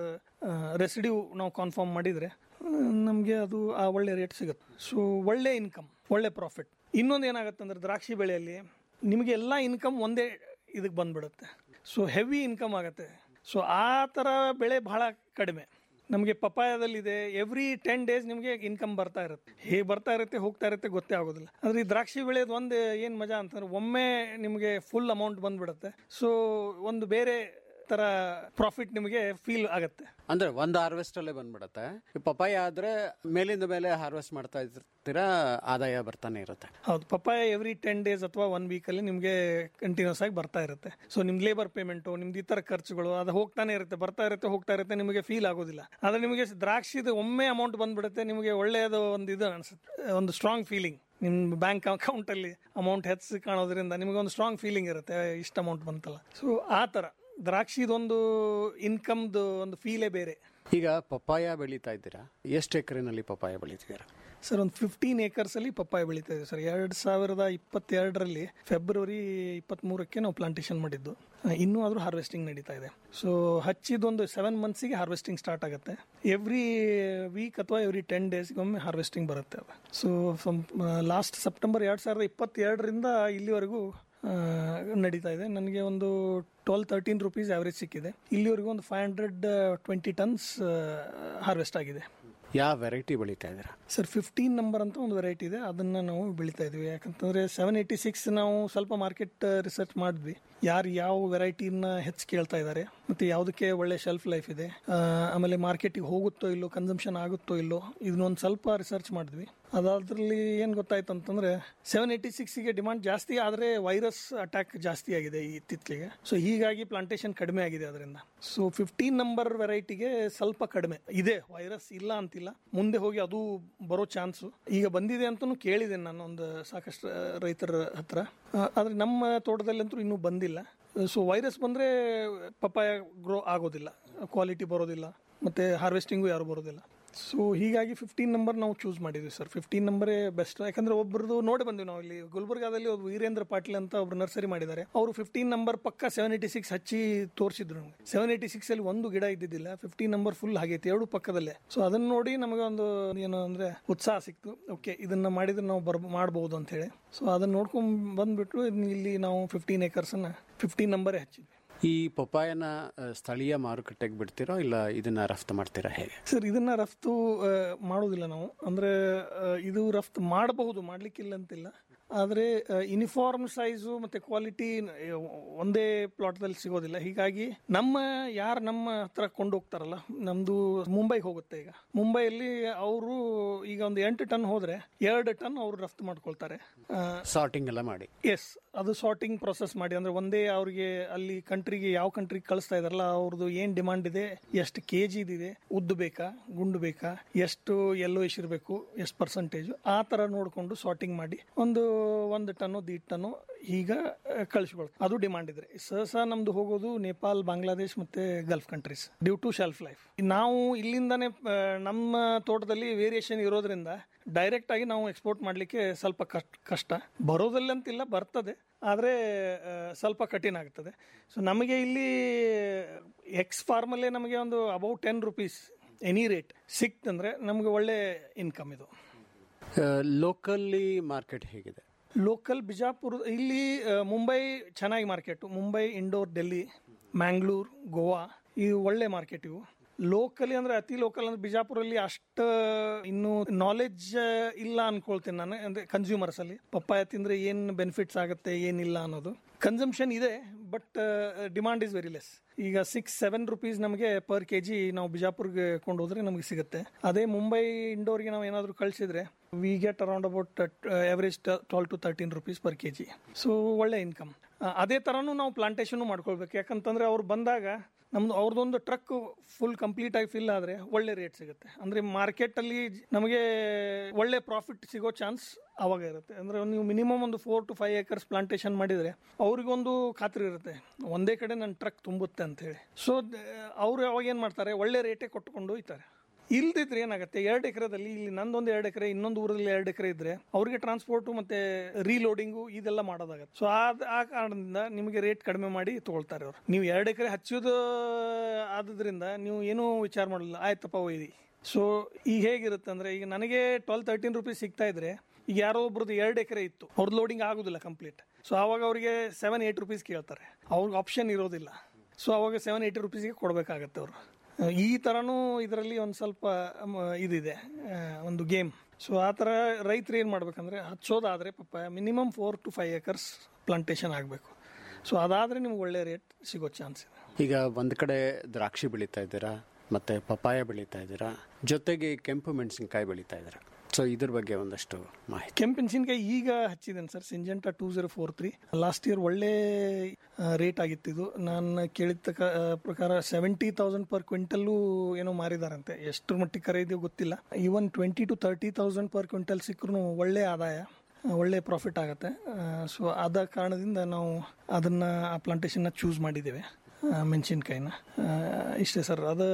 M: ರೆಸಿಡ್ಯೂ ನಾವು ಕಾನ್ಫರ್ಮ್ ಮಾಡಿದರೆ ನಮಗೆ ಅದು ಆ ಒಳ್ಳೆ ರೇಟ್ ಸಿಗುತ್ತೆ ಸೊ ಒಳ್ಳೆ ಇನ್ಕಮ್ ಒಳ್ಳೆ ಪ್ರಾಫಿಟ್ ಇನ್ನೊಂದು ಏನಾಗುತ್ತೆ ಅಂದರೆ ದ್ರಾಕ್ಷಿ ಬೆಳೆಯಲ್ಲಿ ನಿಮಗೆ ಎಲ್ಲ ಇನ್ಕಮ್ ಒಂದೇ ಇದಕ್ಕೆ ಬಂದ್ಬಿಡುತ್ತೆ ಸೊ ಹೆವಿ ಇನ್ಕಮ್ ಆಗುತ್ತೆ ಸೊ ಆ ಥರ ಬೆಳೆ ಬಹಳ ಕಡಿಮೆ ನಮಗೆ ಪಪಾಯದಲ್ಲಿದೆ ಎವ್ರಿ ಟೆನ್ ಡೇಸ್ ನಿಮಗೆ ಇನ್ಕಮ್ ಬರ್ತಾ ಇರುತ್ತೆ ಹೇಗೆ ಬರ್ತಾ ಇರುತ್ತೆ ಹೋಗ್ತಾ ಇರುತ್ತೆ ಗೊತ್ತೇ ಆಗೋದಿಲ್ಲ ಆದರೆ ಈ ದ್ರಾಕ್ಷಿ ಬೆಳೆಯೋದು ಒಂದು ಏನು ಮಜಾ ಅಂತಂದ್ರೆ ಒಮ್ಮೆ ನಿಮಗೆ ಫುಲ್ ಅಮೌಂಟ್ ಬಂದ್ಬಿಡುತ್ತೆ ಸೊ ಒಂದು ಬೇರೆ ಥರ ಪ್ರಾಫಿಟ್ ನಿಮಗೆ ಫೀಲ್ ಆಗುತ್ತೆ
L: ಅಂದ್ರೆ ಒಂದು ಹಾರ್ವೆಸ್ಟ್ ಅಲ್ಲೇ ಬಂದ್ಬಿಡತ್ತೆ ಈ ಪಪಾಯ ಆದ್ರೆ ಮೇಲಿಂದ ಮೇಲೆ ಹಾರ್ವೆಸ್ಟ್ ಮಾಡ್ತಾ ಇರ್ತೀರಾ ಆದಾಯ ಬರ್ತಾನೆ ಇರುತ್ತೆ
M: ಹೌದು ಪಪ್ಪಾಯ ಎವ್ರಿ ಟೆನ್ ಡೇಸ್ ಅಥವಾ ಒನ್ ವೀಕಲ್ಲಿ ನಿಮಗೆ ಕಂಟಿನ್ಯೂಸ್ ಆಗಿ ಬರ್ತಾ ಇರುತ್ತೆ ಸೊ ನಿಮ್ಗೆ ಲೇಬರ್ ಪೇಮೆಂಟು ನಿಮ್ದು ಈ ಥರ ಖರ್ಚುಗಳು ಅದು ಹೋಗ್ತಾನೆ ಇರುತ್ತೆ ಬರ್ತಾ ಇರುತ್ತೆ ಹೋಗ್ತಾ ಇರುತ್ತೆ ನಿಮಗೆ ಫೀಲ್ ಆಗೋದಿಲ್ಲ ಆದರೆ ನಿಮಗೆ ದ್ರಾಕ್ಷಿದು ಒಮ್ಮೆ ಅಮೌಂಟ್ ಬಂದ್ಬಿಡುತ್ತೆ ನಿಮಗೆ ಒಳ್ಳೆಯದು ಒಂದು ಇದು ಅನಿಸುತ್ತೆ ಒಂದು ಸ್ಟ್ರಾಂಗ್ ಫೀಲಿಂಗ್ ನಿಮ್ಮ ಬ್ಯಾಂಕ್ ಅಕೌಂಟಲ್ಲಿ ಅಮೌಂಟ್ ಹೆಚ್ಚು ಕಾಣೋದ್ರಿಂದ ನಿಮಗೆ ಒಂದು ಸ್ಟ್ರಾಂಗ್ ಫೀಲಿಂಗ್ ಇರುತ್ತೆ ಇಷ್ಟು ಅಮೌಂಟ್ ಬಂತಲ್ಲ ಸೊ ಆ ಥರ ದ್ರಾಕ್ಷಿದೊಂದು ಇನ್ಕಮ್ದು ಒಂದು ಫೀಲೇ ಬೇರೆ
L: ಈಗ ಪಪ್ಪಾಯ ಬೆಳೀತಾ ಇದ್ದೀರಾ ಎಷ್ಟು ಎಕರೆನಲ್ಲಿ ಪಪ್ಪಾಯ ಬೆಳೀತಿದ್ದೀರಾ
M: ಸರ್ ಒಂದು ಫಿಫ್ಟೀನ್ ಏಕರ್ಸಲ್ಲಿ ಪಪ್ಪಾಯ ಬೆಳೀತಾ ಇದೆ ಸರ್ ಎರಡು ಸಾವಿರದ ಇಪ್ಪತ್ತೆರಡರಲ್ಲಿ ಫೆಬ್ರವರಿ ಇಪ್ಪತ್ತ್ಮೂರಕ್ಕೆ ನಾವು ಪ್ಲಾಂಟೇಶನ್ ಮಾಡಿದ್ದು ಆ, ಇನ್ನೂ ಆದರೂ ಹಾರ್ವೆಸ್ಟಿಂಗ್ ನಡೀತಾ ಇದೆ ಸೊ ಹಚ್ಚಿದೊಂದು ಸೆವೆನ್ ಮಂತ್ಸಿಗೆ ಹಾರ್ವೆಸ್ಟಿಂಗ್ ಸ್ಟಾರ್ಟ್ ಆಗುತ್ತೆ ಎವ್ರಿ ವೀಕ್ ಅಥವಾ ಎವ್ರಿ ಟೆನ್ ಡೇಸ್ಗೊಮ್ಮೆ ಹಾರ್ವೆಸ್ಟಿಂಗ್ ಬರುತ್ತೆ ಅದು ಸೊ ಲಾಸ್ಟ್ ಸೆಪ್ಟೆಂಬರ್ ಎರಡು ಸಾವಿರದ ಇಪ್ಪತ್ತೆರಡರಿಂದ ಇಲ್ಲಿವರೆಗೂ ಆ, ನಡೀತಾ ಇದೆ ನನಗೆ ಒಂದು ಟ್ವೆಲ್ ತರ್ಟೀನ್ ರುಪೀಸ್ ಆವ್ರೇಜ್ ಸಿಕ್ಕಿದೆ ಇಲ್ಲಿವರೆಗೂ ಒಂದು five hundred twenty tons harvest ಆಗಿದೆ
L: ಯಾವ ವೆರೈಟಿ ಬೆಳೀತಾ ಇದ್ದೀರಾ
M: ಸರ್ ಫಿಫ್ಟೀನ್ ನಂಬರ್ ಅಂತ ಒಂದು ವೆರೈಟಿ ಇದೆ ಅದನ್ನು ನಾವು ಬೆಳೀತಾ ಇದ್ವಿ ಯಾಕಂತಂದರೆ ಸೆವೆನ್ ಏಯ್ಟಿ ಸಿಕ್ಸ್ ನಾವು ಸ್ವಲ್ಪ ಮಾರ್ಕೆಟ್ ರಿಸರ್ಚ್ ಮಾಡಿದ್ವಿ ಯಾರು ಯಾವ ವೆರೈಟಿನ ಹೆಚ್ಚು ಕೇಳ್ತಾ ಇದ್ದಾರೆ ಮತ್ತು ಯಾವುದಕ್ಕೆ ಒಳ್ಳೆ ಶೆಲ್ಫ್ ಲೈಫ್ ಇದೆ ಆ, ಆಮೇಲೆ ಮಾರ್ಕೆಟಿಗೆ ಹೋಗುತ್ತೋ ಇಲ್ಲೋ ಕನ್ಸಂಪ್ಷನ್ ಆಗುತ್ತೋ ಇಲ್ಲೋ ಇದನ್ನೊಂದು ಸ್ವಲ್ಪ ರಿಸರ್ಚ್ ಮಾಡಿದ್ವಿ ಅದಾದ್ರಲ್ಲಿ ಏನು ಗೊತ್ತಾಯ್ತು ಅಂತಂದ್ರೆ ಸೆವೆನ್ ಏಯ್ಟಿ ಸಿಕ್ಸ್ಗೆ ಡಿಮಾಂಡ್ ಜಾಸ್ತಿ ಆದರೆ ವೈರಸ್ ಅಟ್ಯಾಕ್ ಜಾಸ್ತಿ ಆಗಿದೆ ಈ ಇತ್ತೀಚೆಗೆ ಸೊ ಹೀಗಾಗಿ ಪ್ಲಾಂಟೇಶನ್ ಕಡಿಮೆ ಆಗಿದೆ ಅದರಿಂದ ಸೊ ಫಿಫ್ಟೀನ್ ನಂಬರ್ ವೆರೈಟಿಗೆ ಸ್ವಲ್ಪ ಕಡಿಮೆ ಇದೆ ವೈರಸ್ ಇಲ್ಲ ಅಂತಿಲ್ಲ ಮುಂದೆ ಹೋಗಿ ಅದು ಬರೋ ಚಾನ್ಸು ಈಗ ಬಂದಿದೆ ಅಂತಲೂ ಕೇಳಿದೆ ನಾನು ಒಂದು ಸಾಕಷ್ಟು ಆ, ರೈತರ ಹತ್ರ ಆ, ಆದ್ರೆ ನಮ್ಮ ತೋಟದಲ್ಲಂತೂ ಇನ್ನೂ ಬಂದಿಲ್ಲ ಸೊ ವೈರಸ್ ಬಂದರೆ ಪಪ್ಪಾಯ ಗ್ರೋ ಆಗೋದಿಲ್ಲ ಕ್ವಾಲಿಟಿ ಬರೋದಿಲ್ಲ ಮತ್ತು ಹಾರ್ವೆಸ್ಟಿಂಗು ಯಾರು ಬರೋದಿಲ್ಲ ಸೊ ಹೀಗಾಗಿ ಫಿಫ್ಟೀನ್ ನಂಬರ್ ನಾವು ಚೂಸ್ ಮಾಡಿದ್ವಿ ಸರ್ ಫಿಫ್ಟೀನ್ ನಂಬರೇ ಬೆಸ್ಟ್ ಯಾಕಂದ್ರೆ ಒಬ್ಬರದು ನೋಡಿ ಬಂದ್ವಿ ನಾವು ಇಲ್ಲಿ ಗುಲ್ಬರ್ಗಾದಲ್ಲಿ ಒಬ್ಬ ವೀರೇಂದ್ರ ಪಾಟೀಲ್ ಅಂತ ಒಬ್ರು ನರ್ಸರಿ ಮಾಡಿದ್ದಾರೆ ಅವರು ಫಿಫ್ಟೀನ್ ನಂಬರ್ ಪಕ್ಕ ಸೆವೆನ್ ಏಯ್ಟಿ ಸಿಕ್ಸ್ ಹಚ್ಚಿ ತೋರಿಸಿದ್ರು ನಮಗೆ ಸೆವೆನ್ ಏಯ್ಟಿ ಸಿಕ್ಸ್ ಅಲ್ಲಿ ಒಂದು ಗಿಡ ಇದ್ದಿದ್ದಿಲ್ಲ ಫಿಫ್ಟೀನ್ ನಂಬರ್ ಫುಲ್ ಆಗೈತೆ ಎರಡು ಪಕ್ಕದಲ್ಲೇ ಸೊ ಅದನ್ನ ನೋಡಿ ನಮಗೆ ಒಂದು ಏನು ಅಂದ್ರೆ ಉತ್ಸಾಹ ಸಿಕ್ತು ಓಕೆ ಇದನ್ನ ಮಾಡಿದ್ರೆ ನಾವು ಬರ್ ಮಾಡ್ಬೋದು ಅಂತ ಹೇಳಿ ಸೊ ಅದನ್ನ ನೋಡ್ಕೊಂಡ್ ಬಂದ್ಬಿಟ್ಟು ಇದ್ನ ಇಲ್ಲಿ ನಾವು ಫಿಫ್ಟೀನ್ ಏಕರ್ಸನ್ನ ಫಿಫ್ಟೀನ್ ನಂಬರೇ ಹಚ್ಚಿದ್ವಿ
L: ಈ ಪಪ್ಪಾಯನ ಆ, ಸ್ಥಳೀಯ ಮಾರುಕಟ್ಟೆಗೆ ಬಿಡ್ತೀರೋ ಇಲ್ಲ ಇದನ್ನ ರಫ್ತು ಮಾಡ್ತೀರಾ ಹೇಗೆ
M: ಸರ್ ಇದನ್ನ ರಫ್ತು ಆ, ಮಾಡೋದಿಲ್ಲ ನಾವು ಅಂದ್ರೆ ಆ, ಇದು ರಫ್ತು ಮಾಡಬಹುದು ಮಾಡ್ಲಿಕ್ಕಿಲ್ಲ ಅಂತಿಲ್ಲ ಆದರೆ ಯೂನಿಫಾರ್ಮ್ ಸೈಜು ಮತ್ತೆ ಕ್ವಾಲಿಟಿ ಒಂದೇ ಪ್ಲಾಟ್ದಲ್ಲಿ ಸಿಗೋದಿಲ್ಲ ಹೀಗಾಗಿ ನಮ್ಮ ಯಾರು ನಮ್ಮ ಹತ್ರ ಕೊಂಡೋಗ್ತಾರಲ್ಲ ನಮ್ದು ಮುಂಬೈಗೆ ಹೋಗುತ್ತೆ ಈಗ ಮುಂಬೈಯಲ್ಲಿ ಅವರು ಈಗ ಒಂದು ಎಂಟು ಟನ್ ಹೋದ್ರೆ ಎರಡು ಟನ್ ಅವರು ರಫ್ತು ಮಾಡ್ಕೊಳ್ತಾರೆ ಆ,
L: ಸಾರ್ಟಿಂಗ್ ಎಲ್ಲ ಮಾಡಿ
M: ಎಸ್ ಅದು ಸಾರ್ಟಿಂಗ್ ಪ್ರೊಸೆಸ್ ಮಾಡಿ ಅಂದ್ರೆ ಒಂದೇ ಅವ್ರಿಗೆ ಅಲ್ಲಿ ಕಂಟ್ರಿಗೆ ಯಾವ ಕಂಟ್ರಿಗೆ ಕಳಿಸ್ತಾ ಇದಾರಲ್ಲ ಅವ್ರದ್ದು ಏನ್ ಡಿಮಾಂಡ್ ಇದೆ ಎಷ್ಟು ಕೆ ಜಿ ಇದೆ ಉದ್ದು ಬೇಕಾ ಗುಂಡು ಬೇಕಾ ಎಷ್ಟು ಎಲ್ಲೋ ಇರಬೇಕು ಎಷ್ಟು ಪರ್ಸೆಂಟೇಜ್ ಆ ತರ ನೋಡಿಕೊಂಡು ಸಾರ್ಟಿಂಗ್ ಮಾಡಿ ಒಂದು ಒಂದು ಟನ್ನು ದೀಡ್ ಟನ್ನು ಈಗ ಕಳಿಸ್ಕೊಳ್ತಾರೆ ಅದು ಡಿಮಾಂಡ್ ಇದ್ರೆ ಸಹಸಾ ನಮ್ದು ಹೋಗೋದು ನೇಪಾಲ್ ಬಾಂಗ್ಲಾದೇಶ್ ಮತ್ತೆ Gulf countries due to shelf life ನಾವು ಇಲ್ಲಿಂದಾನೇ ಆ, ನಮ್ಮ ತೋಟದಲ್ಲಿ ವೇರಿಯೇಷನ್ ಇರೋದ್ರಿಂದ ಡೈರೆಕ್ಟ್ ಆಗಿ ನಾವು ಎಕ್ಸ್ಪೋರ್ಟ್ ಮಾಡಲಿಕ್ಕೆ ಸ್ವಲ್ಪ ಕಷ್ಟ ಕಷ್ಟ ಬರೋದಿಲ್ಲ ಅಂತಿಲ್ಲ ಬರ್ತದೆ ಆದರೆ ಸ್ವಲ್ಪ ಕಠಿಣ ಆಗ್ತದೆ ಸೊ ನಮಗೆ ಇಲ್ಲಿ ಎಕ್ಸ್ ಫಾರ್ಮಲ್ಲೇ ನಮಗೆ ಒಂದು about ten rupees any rate ಸಿಕ್ತಂದ್ರೆ ನಮಗೆ ಒಳ್ಳೆ ಇನ್ಕಮ್ ಇದು
L: ಲೋಕಲ್ಲಿ ಮಾರ್ಕೆಟ್ ಹೇಗಿದೆ
M: ಲೋಕಲ್ ಬಿಜಾಪುರ ಇಲ್ಲಿ ಆ, ಮುಂಬೈ ಚೆನ್ನಾಗಿ ಮಾರ್ಕೆಟು ಮುಂಬೈ ಇಂಡೋರ್ ಡೆಲ್ಲಿ ಮ್ಯಾಂಗ್ಳೂರ್ ಗೋವಾ ಇವು ಒಳ್ಳೆ ಮಾರ್ಕೆಟ್ ಇವು ಲೋಕಲಿ ಅಂದ್ರೆ ಅತಿ ಲೋಕಲ್ ಅಂದ್ರೆ ಬಿಜಾಪುರಲ್ಲಿ ಅಷ್ಟ ಇನ್ನು ನಾಲೆಡ್ಜ್ ಇಲ್ಲ ಅನ್ಕೊಳ್ತೀನಿ ನಾನು ಅಂದ್ರೆ ಕನ್ಸ್ಯೂಮರ್ಸ್ ಅಲ್ಲಿ ಪಪ್ಪಾಯ ತಿಂದ್ರೆ ಏನ್ ಬೆನಿಫಿಟ್ಸ್ ಆಗುತ್ತೆ ಏನಿಲ್ಲ ಅನ್ನೋದು ಕನ್ಸಂಪ್ಷನ್ ಇದೆ but demand is very less ಈಗ ಸಿಕ್ಸ್ ಸೆವೆನ್ ರುಪೀಸ್ ನಮಗೆ ಪರ್ ಕೆ ಜಿ ನಾವು ಬಿಜಾಪುರ್ಗೆ ಕೊಂಡು ಹೋದ್ರೆ ನಮಗೆ ಸಿಗುತ್ತೆ ಅದೇ ಮುಂಬೈ ಇಂಡೋರ್ಗೆ ನಾವು ಏನಾದರೂ ಕಳಿಸಿದ್ರೆ we get around about average twelve to thirteen rupees per K G so ಒಳ್ಳೆ ಇನ್ಕಮ್ ಅದೇ ಥರನೂ ನಾವು ಪ್ಲಾಂಟೇಶನ್ ಮಾಡ್ಕೊಳ್ಬೇಕು ಯಾಕಂತಂದ್ರೆ ಅವ್ರು ಬಂದಾಗ ನಮ್ದು ಅವ್ರದ್ದೊಂದು ಟ್ರಕ್ ಫುಲ್ ಕಂಪ್ಲೀಟ್ ಆಗಿ ಫಿಲ್ ಆದರೆ ಒಳ್ಳೆ ರೇಟ್ ಸಿಗುತ್ತೆ ಅಂದರೆ ಮಾರ್ಕೆಟಲ್ಲಿ ನಮಗೆ ಒಳ್ಳೆ ಪ್ರಾಫಿಟ್ ಸಿಗೋ ಚಾನ್ಸ್ ಅವಾಗ ಇರುತ್ತೆ ಅಂದರೆ ನೀವು ಮಿನಿಮಮ್ ಒಂದು four to five acres plantation ಮಾಡಿದರೆ ಅವ್ರಿಗೊಂದು ಖಾತ್ರಿ ಇರುತ್ತೆ ಒಂದೇ ಕಡೆ ನನ್ನ ಟ್ರಕ್ ತುಂಬುತ್ತೆ ಅಂತ ಹೇಳಿ ಸೊ ಅವರು ಅವಾಗ ಏನು ಮಾಡ್ತಾರೆ ಒಳ್ಳೆ ರೇಟೇ ಕೊಟ್ಟುಕೊಂಡು ಹೋಗ್ತಾರೆ ಇಲ್ದಿದ್ರೆ ಏನಾಗುತ್ತೆ ಎರಡು ಎಕರೆದಲ್ಲಿ ಇಲ್ಲಿ ನಂದೊಂದು ಎರಡು ಎಕರೆ ಇನ್ನೊಂದು ಊರಲ್ಲಿ ಎರಡು ಎಕರೆ ಇದ್ರೆ ಅವ್ರಿಗೆ ಟ್ರಾನ್ಸ್ಪೋರ್ಟ್ ಮತ್ತೆ ರೀಲೋಡಿಂಗು ಇದೆಲ್ಲ ಮಾಡೋದಾಗತ್ತೆ ಸೊ ಆ ಕಾರಣದಿಂದ ನಿಮಗೆ ರೇಟ್ ಕಡಿಮೆ ಮಾಡಿ ತಗೊಳ್ತಾರೆ ಅವರು ನೀವು ಎರಡು ಎಕರೆ ಹಚ್ಚೋದು ಆದ್ರಿಂದ ನೀವು ಏನೂ ವಿಚಾರ ಮಾಡಲಿಲ್ಲ ಆಯ್ತಪ್ಪ ಒಯ್ದಿ ಸೊ ಈಗ ಹೇಗಿರುತ್ತೆ ಅಂದ್ರೆ ಈಗ ನನಗೆ ಟ್ವೆಲ್ ತರ್ಟೀನ್ ರುಪೀಸ್ ಸಿಗ್ತಾ ಇದ್ರೆ ಈಗ ಯಾರೋ ಒಬ್ರದ್ದು ಎರಡು ಎಕರೆ ಇತ್ತು ಅವ್ರದ್ದು ಲೋಡಿಂಗ್ ಆಗೋದಿಲ್ಲ ಕಂಪ್ಲೀಟ್ ಸೊ ಅವಾಗ ಅವರಿಗೆ ಸೆವೆನ್ ಏಯ್ಟ್ ರುಪೀಸ್ ಕೇಳ್ತಾರೆ ಅವ್ರಿಗೆ ಆಪ್ಷನ್ ಇರೋದಿಲ್ಲ ಸೊ ಅವಾಗ ಸೆವೆನ್ ಏಯ್ಟಿ ರುಪೀಸ್ಗೆ ಕೊಡಬೇಕಾಗತ್ತೆ ಅವರು ಈ ಥರನೂ ಇದರಲ್ಲಿ ಒಂದು ಸ್ವಲ್ಪ ಮ, ಇದಿದೆ ಆ, ಒಂದು ಗೇಮ್ ಸೊ ಆ ಥರ ರೈತರು ಏನು ಮಾಡ್ಬೇಕಂದ್ರೆ ಹಚ್ಚೋದಾದರೆ ಪಾಪ minimum four to five acres plantation ಆಗಬೇಕು ಸೊ ಅದಾದರೆ ನಿಮ್ಗೆ ಒಳ್ಳೆ ರೇಟ್ ಸಿಗೋ ಚಾನ್ಸ್ ಇದೆ
L: ಈಗ ಒಂದ್ ಕಡೆ ದ್ರಾಕ್ಷಿ ಬೆಳೀತಾ ಇದ್ದೀರಾ ಮತ್ತೆ ಪಪಾಯ ಬೆಳೀತಾ ಇದ್ದೀರಾ ಜೊತೆಗೆ ಕೆಂಪು ಮೆಣಸಿನಕಾಯಿ ಬೆಳೀತಾ ಇದ್ದೀರಾ ಸೊ ಇದ್ರ ಬಗ್ಗೆ ಒಂದಷ್ಟು ಮಾಹಿತಿ
M: ಕೆಂಪು ಮೆಣಸಿನ್ಕಾಯಿ ಈಗ ಹಚ್ಚಿದ್ದೇನೆ sir Syngenta two zero four three last year ಒಳ್ಳೆ ರೇಟ್ ಆಗಿತ್ತು ಇದು ನಾನು ಕೇಳಿದ ತಕ- ಆ, ಪ್ರಕಾರ ಸೆವೆಂಟಿ ತೌಸಂಡ್ ಪರ್ ಕ್ವಿಂಟಲ್ಲು ಏನೋ ಮಾರಿದಾರಂತೆ ಎಷ್ಟು ಮಟ್ಟಿಗೆ ಖರೀದಿ ಗೊತ್ತಿಲ್ಲ even twenty to thirty thousand per quintal ಸಿಕ್ಕರೂ ಒಳ್ಳೆ ಆದಾಯ ಆ, ಒಳ್ಳೆ ಪ್ರಾಫಿಟ್ ಆಗುತ್ತೆ ಸೊ ಆದ ಕಾರಣದಿಂದ ನಾವು ಅದನ್ನು ಆ ಪ್ಲಾಂಟೇಶನ್ನ ಚೂಸ್ ಮಾಡಿದ್ದೇವೆ ಆ, ಮೆಣಸಿನ್ಕಾಯಿನ ಆ, ಇಷ್ಟೇ ಸರ್ ಅದು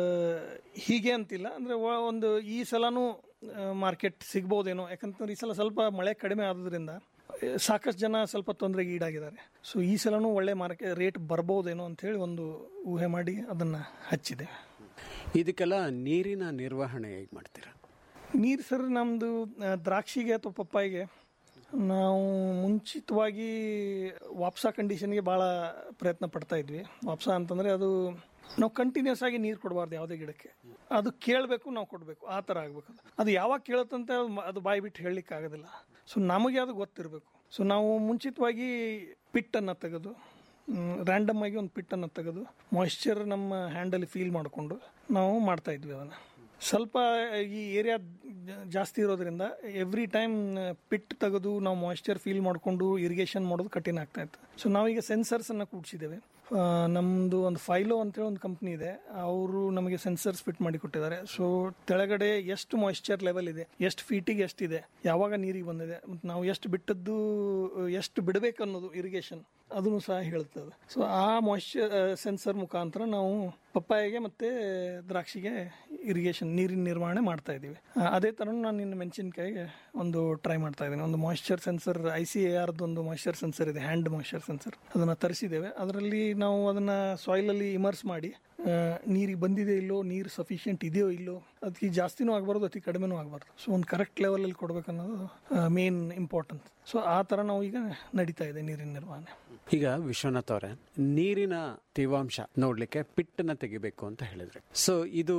M: ಹೀಗೆ ಅಂತಿಲ್ಲ ಅಂದರೆ ಒಂದು ಈ ಸಲನೂ ಮಾರ್ಕೆಟ್ ಸಿಗ್ಬೋದೇನೋ ಯಾಕಂತಂದ್ರೆ ಈ ಸಲ ಸ್ವಲ್ಪ ಮಳೆ ಕಡಿಮೆ ಆಗೋದ್ರಿಂದ ಆ, ಸಾಕಷ್ಟು ಜನ ಸ್ವಲ್ಪ ತೊಂದರೆಗೆ ಈಡಾಗಿದ್ದಾರೆ ಸೊ ಈ ಸಲನೂ ಒಳ್ಳೆ ಮಾರ್ಕೆಟ್ ರೇಟ್ ಬರ್ಬೋದೇನೋ ಅಂಥೇಳಿ ಒಂದು ಊಹೆ ಮಾಡಿ ಅದನ್ನು ಹಚ್ಚಿದೆ
L: ಇದಕ್ಕೆಲ್ಲ ನೀರಿನ ನಿರ್ವಹಣೆ ಹೇಗೆ ಮಾಡ್ತೀರಾ
M: ನೀರು ಸರ್ ನಮ್ಮದು ದ್ರಾಕ್ಷಿಗೆ ಅಥವಾ ಪಪ್ಪಾಯಿಗೆ ನಾವು ಮುಂಚಿತವಾಗಿ ವಾಪ್ಸ ಕಂಡೀಷನ್ಗೆ ಭಾಳ ಪ್ರಯತ್ನ ಪಡ್ತಾ ಇದ್ವಿ ವಾಪ್ಸ ಅಂತಂದರೆ ಅದು ನಾವು ಕಂಟಿನ್ಯೂಸ್ ಆಗಿ ನೀರು ಕೊಡಬಾರ್ದು ಯಾವುದೇ ಗಿಡಕ್ಕೆ ಅದು ಕೇಳಬೇಕು ನಾವು ಕೊಡಬೇಕು ಆ ಥರ ಆಗಬೇಕು ಅದು ಅದು ಯಾವಾಗ ಕೇಳುತ್ತಂತೆ ಅದು ಮ- ಅದು ಬಾಯಿ ಬಿಟ್ಟು ಹೇಳಲಿಕ್ಕೆ ಆಗೋದಿಲ್ಲ ಸೊ ನಮಗೆ ಅದು ಗೊತ್ತಿರಬೇಕು ಸೊ ನಾವು ಮುಂಚಿತವಾಗಿ ಪಿಟ್ಟನ್ನು ತೆಗೆದು ರ್ಯಾಂಡಮ್ ಆಗಿ ಒಂದು ಪಿಟ್ಟನ್ನು ತೆಗೆದು ಮಾಯಿಶ್ಚರ್ ನಮ್ಮ ಹ್ಯಾಂಡಲ್ಲಿ ಫೀಲ್ ಮಾಡಿಕೊಂಡು ನಾವು ಮಾಡ್ತಾ ಇದ್ವಿ ಅದನ್ನು ಸ್ವಲ್ಪ ಈ ಏರಿಯಾ ಜಾಸ್ತಿ ಇರೋದ್ರಿಂದ ಎವ್ರಿ ಟೈಮ್ ಪಿಟ್ ತೆಗೆದು ನಾವು ಮಾಯಿಶ್ಚರ್ ಫೀಲ್ ಮಾಡಿಕೊಂಡು ಇರಿಗೇಷನ್ ಮಾಡೋದು ಕಠಿಣ ಆಗ್ತಾ ಇತ್ತು ಸೊ ನಾವೀಗ ಸೆನ್ಸರ್ಸನ್ನು ಕೂಡಿಸಿದ್ದೇವೆ ನಮ್ಮದು ಒಂದು ಫೈಲೋ ಅಂತೇಳಿ ಒಂದು ಕಂಪ್ನಿ ಇದೆ ಅವರು ನಮಗೆ ಸೆನ್ಸರ್ಸ್ ಫಿಟ್ ಮಾಡಿ ಕೊಟ್ಟಿದ್ದಾರೆ ಸೊ ಕೆಳಗಡೆ ಎಷ್ಟು ಮಾಯಿಶ್ಚರ್ ಲೆವೆಲ್ ಇದೆ ಎಷ್ಟು ಫೀಟಿಗೆ ಎಷ್ಟಿದೆ ಯಾವಾಗ ನೀರಿಗೆ ಬಂದಿದೆ ಮತ್ತು ನಾವು ಎಷ್ಟು ಬಿಟ್ಟದ್ದು ಎಷ್ಟು ಬಿಡಬೇಕು ಅನ್ನೋದು ಇರಿಗೇಷನ್ ಅದನ್ನು ಸಹ ಹೇಳ್ತದೆ ಸೊ ಆ ಮಾಯಿಶ್ಚರ್ ಸೆನ್ಸರ್ ಮುಖಾಂತರ ನಾವು ಪಪ್ಪಾಯಿಗೆ ಮತ್ತು ದ್ರಾಕ್ಷಿಗೆ ಇರಿಗೇಷನ್ ನೀರಿನ ನಿರ್ವಹಣೆ ಮಾಡ್ತಾ ಇದ್ದೀವಿ ಆ, ಅದೇ ಥರ ನಾನು ಇನ್ನು ಮೆಣಸಿನ್ಕಾಯಿಗೆ ಒಂದು ಟ್ರೈ ಮಾಡ್ತಾ ಇದ್ದೀನಿ ಒಂದು moisture sensor I C A ಆರ್ದು ಒಂದು ಮಾಯಿಶ್ಚರ್ ಸೆನ್ಸರ್ ಇದೆ ಹ್ಯಾಂಡ್ ಮಾಯಿಶ್ಚರ್ ಸೆನ್ಸರ್ ಅದನ್ನು ತರಿಸಿದ್ದೇವೆ ಅದರಲ್ಲಿ ನಾವು ಅದನ್ನು ಸಾಯಿಲಲ್ಲಿ ಇಮರ್ಸ್ ಮಾಡಿ ಆ, ನೀರಿಗೆ ಬಂದಿದೆ ಇಲ್ಲೋ ನೀರು ಸಫಿಷಿಯೆಂಟ್ ಇದೆಯೋ ಇಲ್ಲೋ ಅದಕ್ಕೆ ಜಾಸ್ತಿನೂ ಆಗಬಾರ್ದು ಅತಿ ಕಡಿಮೆನೂ ಆಗಬಾರ್ದು ಸೊ ಒಂದು ಕರೆಕ್ಟ್ ಲೆವೆಲಲ್ಲಿ ಕೊಡಬೇಕನ್ನೋದು ಮೇನ್ ಇಂಪಾರ್ಟೆಂಟ್ ಸೊ ಆ ಥರ ನಾವು ಈಗ ನಡೀತಾ ಇದೆ ನೀರಿನ ನಿರ್ವಹಣೆ
L: ಈಗ ವಿಶ್ವನಾಥ್ ಅವರೇ ನೀರಿನ ತೇವಾಂಶ ನೋಡ್ಲಿಕ್ಕೆ ಪಿಟ್ಟನ್ನ ತೆಗಿಬೇಕು ಅಂತ ಹೇಳಿದ್ರೆ ಸೊ ಇದು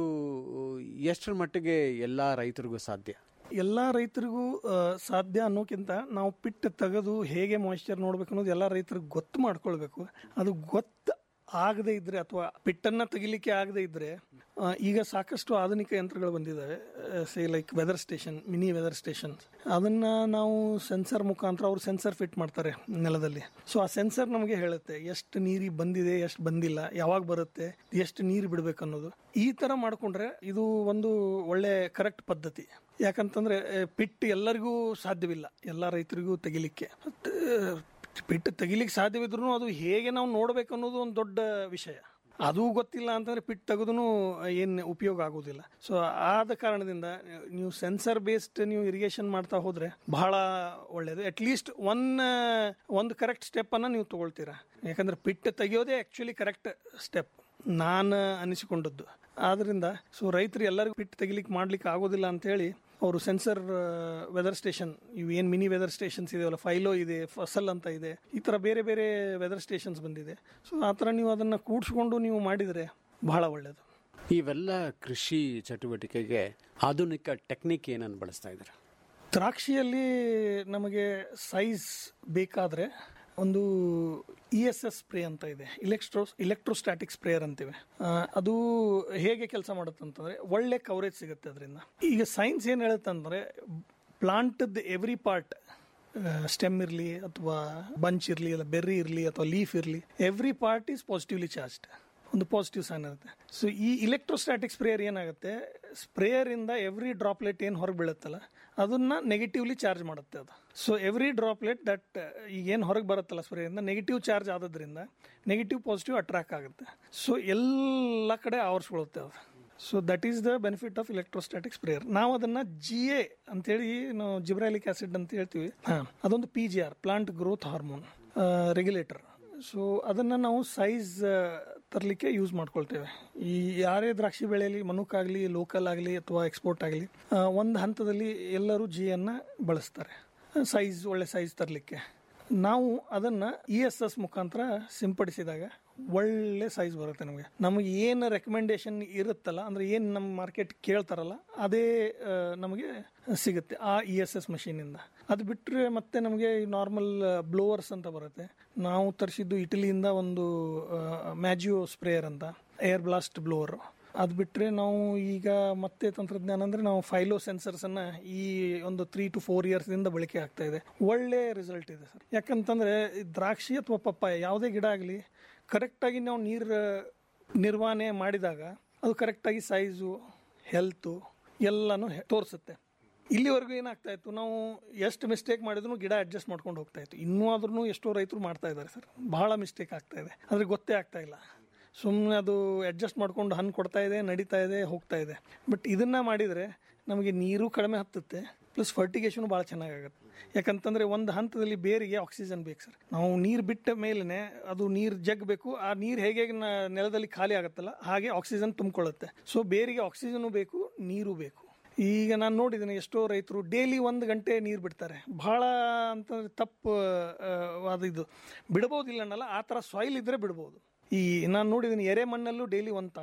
L: ಎಷ್ಟರ ಮಟ್ಟಿಗೆ ಎಲ್ಲಾ ರೈತರಿಗೂ ಸಾಧ್ಯ
M: ಎಲ್ಲ ರೈತರಿಗೂ ಆ, ಸಾಧ್ಯ ಅನ್ನೋಕ್ಕಿಂತ ನಾವು ಪಿಟ್ ತೆಗೆದು ಹೇಗೆ ಮಾಯಿಶ್ಚರ್ ನೋಡ್ಬೇಕು ಅನ್ನೋದು ಎಲ್ಲ ರೈತರಿಗೆ ಗೊತ್ತು ಮಾಡ್ಕೊಳ್ಬೇಕು ಅದು ಗೊತ್ತು ಆಗದೆ ಇದ್ರೆ ಅಥವಾ ಪಿಟ್ಟನ್ನು ತೆಗಿಲಿಕ್ಕೆ ಆಗದೆ ಇದ್ರೆ ಆ, ಈಗ ಸಾಕಷ್ಟು ಆಧುನಿಕ ಯಂತ್ರಗಳು ಬಂದಿದ್ದಾವೆ say like weather station mini weather station ಅದನ್ನ ನಾವು ಸೆನ್ಸರ್ ಮುಖಾಂತರ ಅವ್ರು ಸೆನ್ಸರ್ ಫಿಟ್ ಮಾಡ್ತಾರೆ ನೆಲದಲ್ಲಿ ಸೊ ಆ ಸೆನ್ಸರ್ ನಮಗೆ ಹೇಳುತ್ತೆ ಎಷ್ಟು ನೀರಿಗೆ ಬಂದಿದೆ ಎಷ್ಟು ಬಂದಿಲ್ಲ ಯಾವಾಗ ಬರುತ್ತೆ ಎಷ್ಟು ನೀರು ಬಿಡಬೇಕು ಅನ್ನೋದು ಈ ತರ ಮಾಡ್ಕೊಂಡ್ರೆ ಇದು ಒಂದು ಒಳ್ಳೆ ಕರೆಕ್ಟ್ ಪದ್ಧತಿ ಯಾಕಂತಂದ್ರೆ ಆ, ಪಿಟ್ ಎಲ್ಲರಿಗೂ ಸಾಧ್ಯವಿಲ್ಲ ಎಲ್ಲ ರೈತರಿಗೂ ತೆಗಿಲಿಕ್ಕೆ ಮತ್ತೆ, ಪಿಟ್ ತೆಗಿಲಿಕ್ಕೆ ಸಾಧ್ಯವಿದ್ರು ಅದು ಹೇಗೆ ನಾವು ನೋಡ್ಬೇಕು ಅನ್ನೋದು ಒಂದು ದೊಡ್ಡ ವಿಷಯ ಅದು ಗೊತ್ತಿಲ್ಲ ಅಂತಂದ್ರೆ ಪಿಟ್ ತೆಗೆದು ಏನು ಉಪಯೋಗ ಆಗೋದಿಲ್ಲ ಸೊ ಆದ ಕಾರಣದಿಂದ ನೀವು ಸೆನ್ಸರ್ ಬೇಸ್ಡ್ ನೀವು ಇರಿಗೇಷನ್ ಮಾಡ್ತಾ ಹೋದ್ರೆ ಬಹಳ ಒಳ್ಳೇದು ಅಟ್ಲೀಸ್ಟ್ ಒನ್ ಒಂದು ಕರೆಕ್ಟ್ ಸ್ಟೆಪ್ ಅನ್ನ ನೀವು ತಗೊಳ್ತೀರಾ ಯಾಕಂದ್ರೆ ಪಿಟ್ ತೆಗಿಯೋದೇ ಆಕ್ಚುಲಿ ಕರೆಕ್ಟ್ ಸ್ಟೆಪ್ ನಾನು ಅನಿಸಿಕೊಂಡದ್ದು ಆದ್ರಿಂದ ಸೊ ರೈತರು ಎಲ್ಲರಿಗೂ ಪಿಟ್ ತೆಗಿಲಿಕ್ಕೆ ಮಾಡ್ಲಿಕ್ಕೆ ಆಗೋದಿಲ್ಲ ಅಂತ ಹೇಳಿ ಅವರು ಸೆನ್ಸರ್ ವೆದರ್ ಸ್ಟೇಷನ್ ಇವು ಏನು ಮಿನಿ ವೆದರ್ ಸ್ಟೇಷನ್ಸ್ ಇದೆಯಲ್ಲ ಫೈಲೋ ಇದೆ ಫಸಲ್ ಅಂತ ಇದೆ ಈ ಥರ ಬೇರೆ ಬೇರೆ ವೆದರ್ ಸ್ಟೇಷನ್ಸ್ ಬಂದಿದೆ ಸೊ ಆ ಥರ ನೀವು ಅದನ್ನು ಕೂಡಿಸ್ಕೊಂಡು ನೀವು ಮಾಡಿದರೆ ಬಹಳ ಒಳ್ಳೆಯದು
L: ಇವೆಲ್ಲ ಕೃಷಿ ಚಟುವಟಿಕೆಗೆ ಆಧುನಿಕ ಟೆಕ್ನಿಕ್ ಏನನ್ನು ಬಳಸ್ತಾ ಇದ್ದಾರೆ
M: ದ್ರಾಕ್ಷಿಯಲ್ಲಿ ನಮಗೆ ಸೈಜ್ ಬೇಕಾದರೆ ಒಂದು ಇ ಎಸ್ ಎಸ್ ಸ್ಪ್ರೇ ಅಂತ ಇದೆ ಇಲೆಕ್ಟ್ರೋ ಇಲೆಕ್ಟ್ರೋಸ್ಟ್ಯಾಟಿಕ್ ಸ್ಪ್ರೇಯರ್ ಅಂತೀವಿ ಆ, ಅದು ಹೇಗೆ ಕೆಲಸ ಮಾಡುತ್ತೆ ಅಂತಂದ್ರೆ ಒಳ್ಳೆ ಕವರೇಜ್ ಸಿಗುತ್ತೆ ಅದರಿಂದ ಈಗ ಸೈನ್ಸ್ ಏನು ಹೇಳುತ್ತೆ ಅಂದ್ರೆ ಪ್ಲಾಂಟದ್ ಎವ್ರಿ ಪಾರ್ಟ್ ಸ್ಟೆಮ್ ಇರಲಿ ಅಥವಾ ಬಂಚ್ ಇರಲಿ ಇಲ್ಲ ಬೆರ್ರಿ ಇರಲಿ ಅಥವಾ ಲೀಫ್ ಇರಲಿ every part is positively charged ಒಂದು ಪಾಸಿಟಿವ್ ಸೈನ್ ಇರುತ್ತೆ ಸೊ ಈ ಇಲೆಕ್ಟ್ರೋಸ್ಟ್ಯಾಟಿಕ್ ಸ್ಪ್ರೇಯರ್ ಏನಾಗುತ್ತೆ ಸ್ಪ್ರೇಯರ್ ಇಂದ ಎವ್ರಿ ಡ್ರಾಪ್ಲೆಟ್ ಏನು ಹೊರಗೆ ಬೀಳುತ್ತಲ್ಲ ಅದನ್ನ ನೆಗೆಟಿವ್ಲಿ ಚಾರ್ಜ್ ಮಾಡುತ್ತೆ ಅದು ಸೊ ಎವ್ರಿ ಡ್ರಾಪ್ಲೆಟ್ ದಟ್ ಈಗ ಏನು ಹೊರಗೆ ಬರುತ್ತಲ್ಲ ಸ್ಪ್ರೇಯಿಂದ ನೆಗೆಟಿವ್ ಚಾರ್ಜ್ ಆಗೋದ್ರಿಂದ ನೆಗೆಟಿವ್ ಪಾಸಿಟಿವ್ ಅಟ್ರಾಕ್ಟ್ ಆಗುತ್ತೆ ಸೊ ಎಲ್ಲ ಕಡೆ ಆವರಿಸ್ಕೊಳ್ಳುತ್ತೆ ಅದು so that is the benefit of electrostatic sprayer ನಾವು ಅದನ್ನ ಜಿ ಎ ಅಂತೇಳಿ ನಾವು ಜಿಬ್ರಾಲಿಕ್ ಆಸಿಡ್ ಅಂತ ಹೇಳ್ತೀವಿ ಹಾ, ಅದೊಂದು P G R plant growth hormone regulator so ಅದನ್ನು ನಾವು ಸೈಜ್ ತರಲಿಕ್ಕೆ ಯೂಸ್ ಮಾಡ್ಕೊಳ್ತೇವೆ ಈ ಯಾರೇ ದ್ರಾಕ್ಷಿ ಬೆಳೆಯಲಿ ಮನುಕ್ಕಾಗಲಿ ಲೋಕಲ್ ಆಗಲಿ ಅಥವಾ ಎಕ್ಸ್ಪೋರ್ಟ್ ಆಗಲಿ ಒಂದು ಹಂತದಲ್ಲಿ ಎಲ್ಲರೂ ಜಿಯನ್ನು ಬಳಸ್ತಾರೆ ಸೈಜ್ ಒಳ್ಳೆ ಸೈಜ್ ತರಲಿಕ್ಕೆ ನಾವು ಅದನ್ನು ಇ ಎಸ್ ಎಸ್ ಮುಖಾಂತರ ಸಿಂಪಡಿಸಿದಾಗ ಒಳ್ಳೆ ಸೈಜ್ ಬರುತ್ತೆ ನಮಗೆ ನಮಗೆ ಏನು ರೆಕಮೆಂಡೇಶನ್ ಇರುತ್ತಲ್ಲ ಅಂದರೆ ಏನು ನಮ್ಮ ಮಾರ್ಕೆಟ್ ಕೇಳ್ತಾರಲ್ಲ ಅದೇ ಆ, ನಮಗೆ ಸಿಗುತ್ತೆ ಆ ಇ ಎಸ್ ಎಸ್ ಮಷೀನಿಂದ ಅದು ಬಿಟ್ಟರೆ ಮತ್ತೆ ನಮಗೆ ನಾರ್ಮಲ್ ಬ್ಲೋವರ್ಸ್ ಅಂತ ಬರುತ್ತೆ ನಾವು ತರಿಸಿದ್ದು ಇಟಲಿಯಿಂದ ಒಂದು ಮ್ಯಾಜಿಯೋ ಸ್ಪ್ರೇಯರ್ ಅಂತ ಏರ್ ಬ್ಲಾಸ್ಟ್ ಬ್ಲೋವರ್ ಅದು ಬಿಟ್ಟರೆ ನಾವು ಈಗ ಮತ್ತೆ ತಂತ್ರಜ್ಞಾನ ಅಂದರೆ ನಾವು ಫೈಲೋ ಸೆನ್ಸರ್ಸನ್ನು ಈ ಒಂದು ತ್ರೀ ಟು ಫೋರ್ ಇಯರ್ಸ್ದಿಂದ ಬಳಕೆ ಆಗ್ತಾ ಇದೆ ಒಳ್ಳೆ ರಿಸಲ್ಟ್ ಇದೆ ಸರ್ ಯಾಕಂತಂದರೆ ದ್ರಾಕ್ಷಿ ಅಥವಾ ಪಪ್ಪಾಯ ಯಾವುದೇ ಗಿಡ ಆಗಲಿ ಕರೆಕ್ಟಾಗಿ ನಾವು ನೀರು ನಿರ್ವಹಣೆ ಮಾಡಿದಾಗ ಅದು ಕರೆಕ್ಟಾಗಿ ಸೈಜು ಹೆಲ್ತು ಎಲ್ಲನೂ ಹೆ- ತೋರಿಸುತ್ತೆ ಇಲ್ಲಿವರೆಗೂ ಏನಾಗ್ತಾ ಇತ್ತು ನಾವು ಎಷ್ಟು ಮಿಸ್ಟೇಕ್ ಮಾಡಿದ್ರು ಗಿಡ ಅಡ್ಜಸ್ಟ್ ಮಾಡ್ಕೊಂಡು ಹೋಗ್ತಾ ಇತ್ತು ಇನ್ನೂ ಆದ್ರೂ ಎಷ್ಟೋ ರೈತರು ಮಾಡ್ತಾ ಇದ್ದಾರೆ ಸರ್ ಬಹಳ ಮಿಸ್ಟೇಕ್ ಆಗ್ತಾ ಇದೆ ಆದರೆ ಗೊತ್ತೇ ಆಗ್ತಾ ಇಲ್ಲ ಸುಮ್ಮನೆ ಅದು ಅಡ್ಜಸ್ಟ್ ಮಾಡ್ಕೊಂಡು ಹಣ್ಣು ಕೊಡ್ತಾ ಇದೆ ನಡೀತಾ ಇದೆ ಹೋಗ್ತಾ ಇದೆ ಬಟ್ ಇದನ್ನ ಮಾಡಿದರೆ ನಮಗೆ ನೀರು ಕಡಿಮೆ ಹತ್ತುತ್ತೆ ಪ್ಲಸ್ ಫರ್ಟಿಗೇಷನ್ ಭಾಳ ಚೆನ್ನಾಗಾಗುತ್ತೆ ಯಾಕಂತಂದ್ರೆ ಒಂದು ಹಂತದಲ್ಲಿ ಬೇರಿಗೆ ಆಕ್ಸಿಜನ್ ಬೇಕು ಸರ್ ನಾವು ನೀರು ಬಿಟ್ಟ ಮೇಲೇ ಅದು ನೀರು ಜಗ್ಬೇಕು ಆ ನೀರು ಹೇಗೆ ಹೇಗೆ ನ- ನೆಲದಲ್ಲಿ ಖಾಲಿ ಆಗುತ್ತಲ್ಲ ಹಾಗೆ ಆಕ್ಸಿಜನ್ ತುಂಬಿಕೊಳ್ಳುತ್ತೆ ಸೊ ಬೇರಿಗೆ ಆಕ್ಸಿಜನು ಬೇಕು ನೀರು ಬೇಕು ಈಗ ನಾನು ನೋಡಿದ್ದೀನಿ ಎಷ್ಟೋ ರೈತರು ಡೈಲಿ ಒಂದು ಗಂಟೆ ನೀರು ಬಿಡ್ತಾರೆ ಭಾಳ ಅಂತಂದ್ರೆ ತಪ್ಪು ಆ, ಅದು ಇದು ಬಿಡ್ಬೋದಿಲ್ಲ ಅನ್ನಲ್ಲ ಆ ಥರ ಸಾಯಿಲ್ ಇದ್ರೆ ಬಿಡ್ಬೋದು ಈ ನಾನು ನೋಡಿದ್ದೀನಿ ಎರೆ ಮಣ್ಣಲ್ಲೂ ಡೈಲಿ ಒಂದು ತಾಸು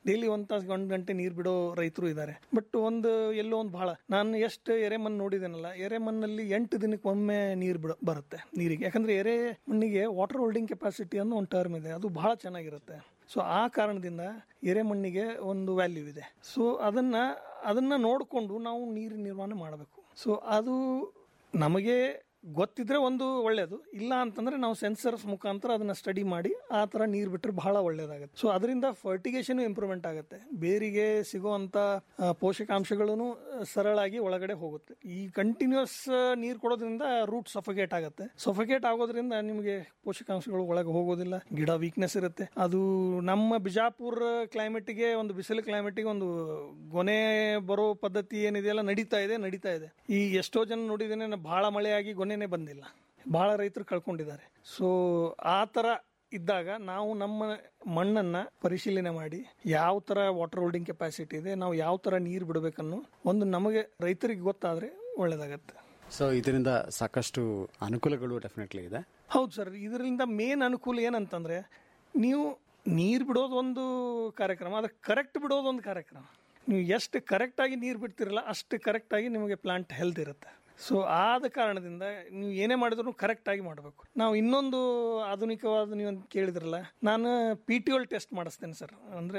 M: ಡೈಲಿ ಒಂದು ತಾಸು ಒಂದು ಗಂಟೆ ನೀರು ಬಿಡೋ ರೈತರು ಇದ್ದಾರೆ ಬಟ್ ಒಂದು ಎಲ್ಲೋ ಒಂದು ಬಹಳ ನಾನು ಎಷ್ಟು ಎರೆಮಣ್ಣು ನೋಡಿದ್ದೇನಲ್ಲ ಎರೆಮಣ್ಣಲ್ಲಿ ಎಂಟು ದಿನಕ್ಕೆ ಒಮ್ಮೆ ನೀರು ಬಿಡ ಬರುತ್ತೆ ನೀರಿಗೆ ಯಾಕಂದ್ರೆ ಎರೆ ಮಣ್ಣಿಗೆ ವಾಟರ್ ಹೋಲ್ಡಿಂಗ್ ಕೆಪಾಸಿಟಿ ಅನ್ನೋ ಒಂದು ಟರ್ಮ್ ಇದೆ ಅದು ಬಹಳ ಚೆನ್ನಾಗಿರುತ್ತೆ ಸೊ ಆ ಕಾರಣದಿಂದ ಎರೆಮಣ್ಣಿಗೆ ಒಂದು ವ್ಯಾಲ್ಯೂ ಇದೆ ಸೊ ಅದನ್ನ ಅದನ್ನ ನೋಡಿಕೊಂಡು ನಾವು ನೀರಿನ ನಿರ್ವಹಣೆ ಮಾಡಬೇಕು ಸೊ ಅದು ನಮಗೆ ಗೊತ್ತಿದ್ರೆ ಒಂದು ಒಳ್ಳೆಯದು ಇಲ್ಲ ಅಂತಂದ್ರೆ ನಾವು ಸೆನ್ಸರ್ಸ್ ಮುಖಾಂತರ ಅದನ್ನ ಸ್ಟಡಿ ಮಾಡಿ ಆ ಥರ ನೀರು ಬಿಟ್ಟರೆ ಬಹಳ ಒಳ್ಳೇದಾಗುತ್ತೆ ಸೊ ಅದರಿಂದ ಫರ್ಟಿಗೇಷನ್ ಇಂಪ್ರೂವ್ಮೆಂಟ್ ಆಗುತ್ತೆ ಬೇರಿಗೆ ಸಿಗುವಂಥ ಆ, ಪೋಷಕಾಂಶಗಳನ್ನು ಸರಳಾಗಿ ಒಳಗಡೆ ಹೋಗುತ್ತೆ ಈ ಕಂಟಿನ್ಯೂಸ್ ನೀರು ಕೊಡೋದ್ರಿಂದ ರೂಟ್ ಸಫಗೇಟ್ ಆಗುತ್ತೆ ಸಫಗೇಟ್ ಆಗೋದ್ರಿಂದ ನಿಮಗೆ ಪೋಷಕಾಂಶಗಳು ಒಳಗೆ ಹೋಗೋದಿಲ್ಲ ಗಿಡ ವೀಕ್ನೆಸ್ ಇರುತ್ತೆ ಅದು ನಮ್ಮ ಬಿಜಾಪುರ ಕ್ಲೈಮೇಟ್ಗೆ ಒಂದು ಬಿಸಿಲು ಕ್ಲೈಮೇಟ್ಗೆ ಒಂದು ಗೊನೆ ಬರೋ ಪದ್ಧತಿ ಏನಿದೆಯಲ್ಲ ನಡೀತಾ ಇದೆ ನಡೀತಾ ಇದೆ ಈ ಎಷ್ಟೋ ಜನ ನೋಡಿದ್ದೇನೆ ನಾ ಬಹಳ ಮಳೆಯಾಗಿ ಗೊನೆನೇ ಬಂದಿಲ್ಲ ಬಹಳ ರೈತರು ಕಳ್ಕೊಂಡಿದ್ದಾರೆ ಸೊ ಆ ಥರ ಇದ್ದಾಗ ನಾವು ನಮ್ಮ ಮಣ್ಣನ್ನ ಪರಿಶೀಲನೆ ಮಾಡಿ ಯಾವ ತರ ವಾಟರ್ ಹೋಲ್ಡಿಂಗ್ ಕೆಪಾಸಿಟಿ ಇದೆ ನಾವು ಯಾವ ತರ ನೀರು ಬಿಡಬೇಕನ್ನೋ ಒಂದು ನಮಗೆ ರೈತರಿಗೆ ಗೊತ್ತಾದ್ರೆ ಒಳ್ಳೇದಾಗತ್ತೆ
L: ಸೊ ಇದರಿಂದ ಸಾಕಷ್ಟು ಅನುಕೂಲಗಳು ಡೆಫಿನೆಟ್ಲಿ ಇದೆ
M: ಹೌದು ಸರ್ ಇದರಿಂದ ಮೇನ್ ಅನುಕೂಲ ಏನಂತಂದ್ರೆ ನೀವು ನೀರು ಬಿಡೋದು ಒಂದು ಕಾರ್ಯಕ್ರಮ ಅದಕ್ಕೆ ಕರೆಕ್ಟ್ ಬಿಡೋದು ಒಂದು ಕಾರ್ಯಕ್ರಮ ನೀವು ಎಷ್ಟು ಕರೆಕ್ಟಾಗಿ ನೀರು ಬಿಡ್ತಿರಲ್ಲ ಅಷ್ಟು ಕರೆಕ್ಟಾಗಿ ನಿಮಗೆ ಪ್ಲಾಂಟ್ ಹೆಲ್ತ್ ಇರುತ್ತೆ ಸೊ ಆದ ಕಾರಣದಿಂದ ನೀವು ಏನೇ ಮಾಡಿದ್ರು ಕರೆಕ್ಟಾಗಿ ಮಾಡಬೇಕು ನಾವು ಇನ್ನೊಂದು ಆಧುನಿಕವಾದ ನೀವು ಅಂತ ಕೇಳಿದ್ರಲ್ಲ ನಾನು ಪಿ ಟಿ ಎಲ್ ಟೆಸ್ಟ್ ಮಾಡಿಸ್ತೇನೆ ಸರ್ ಅಂದರೆ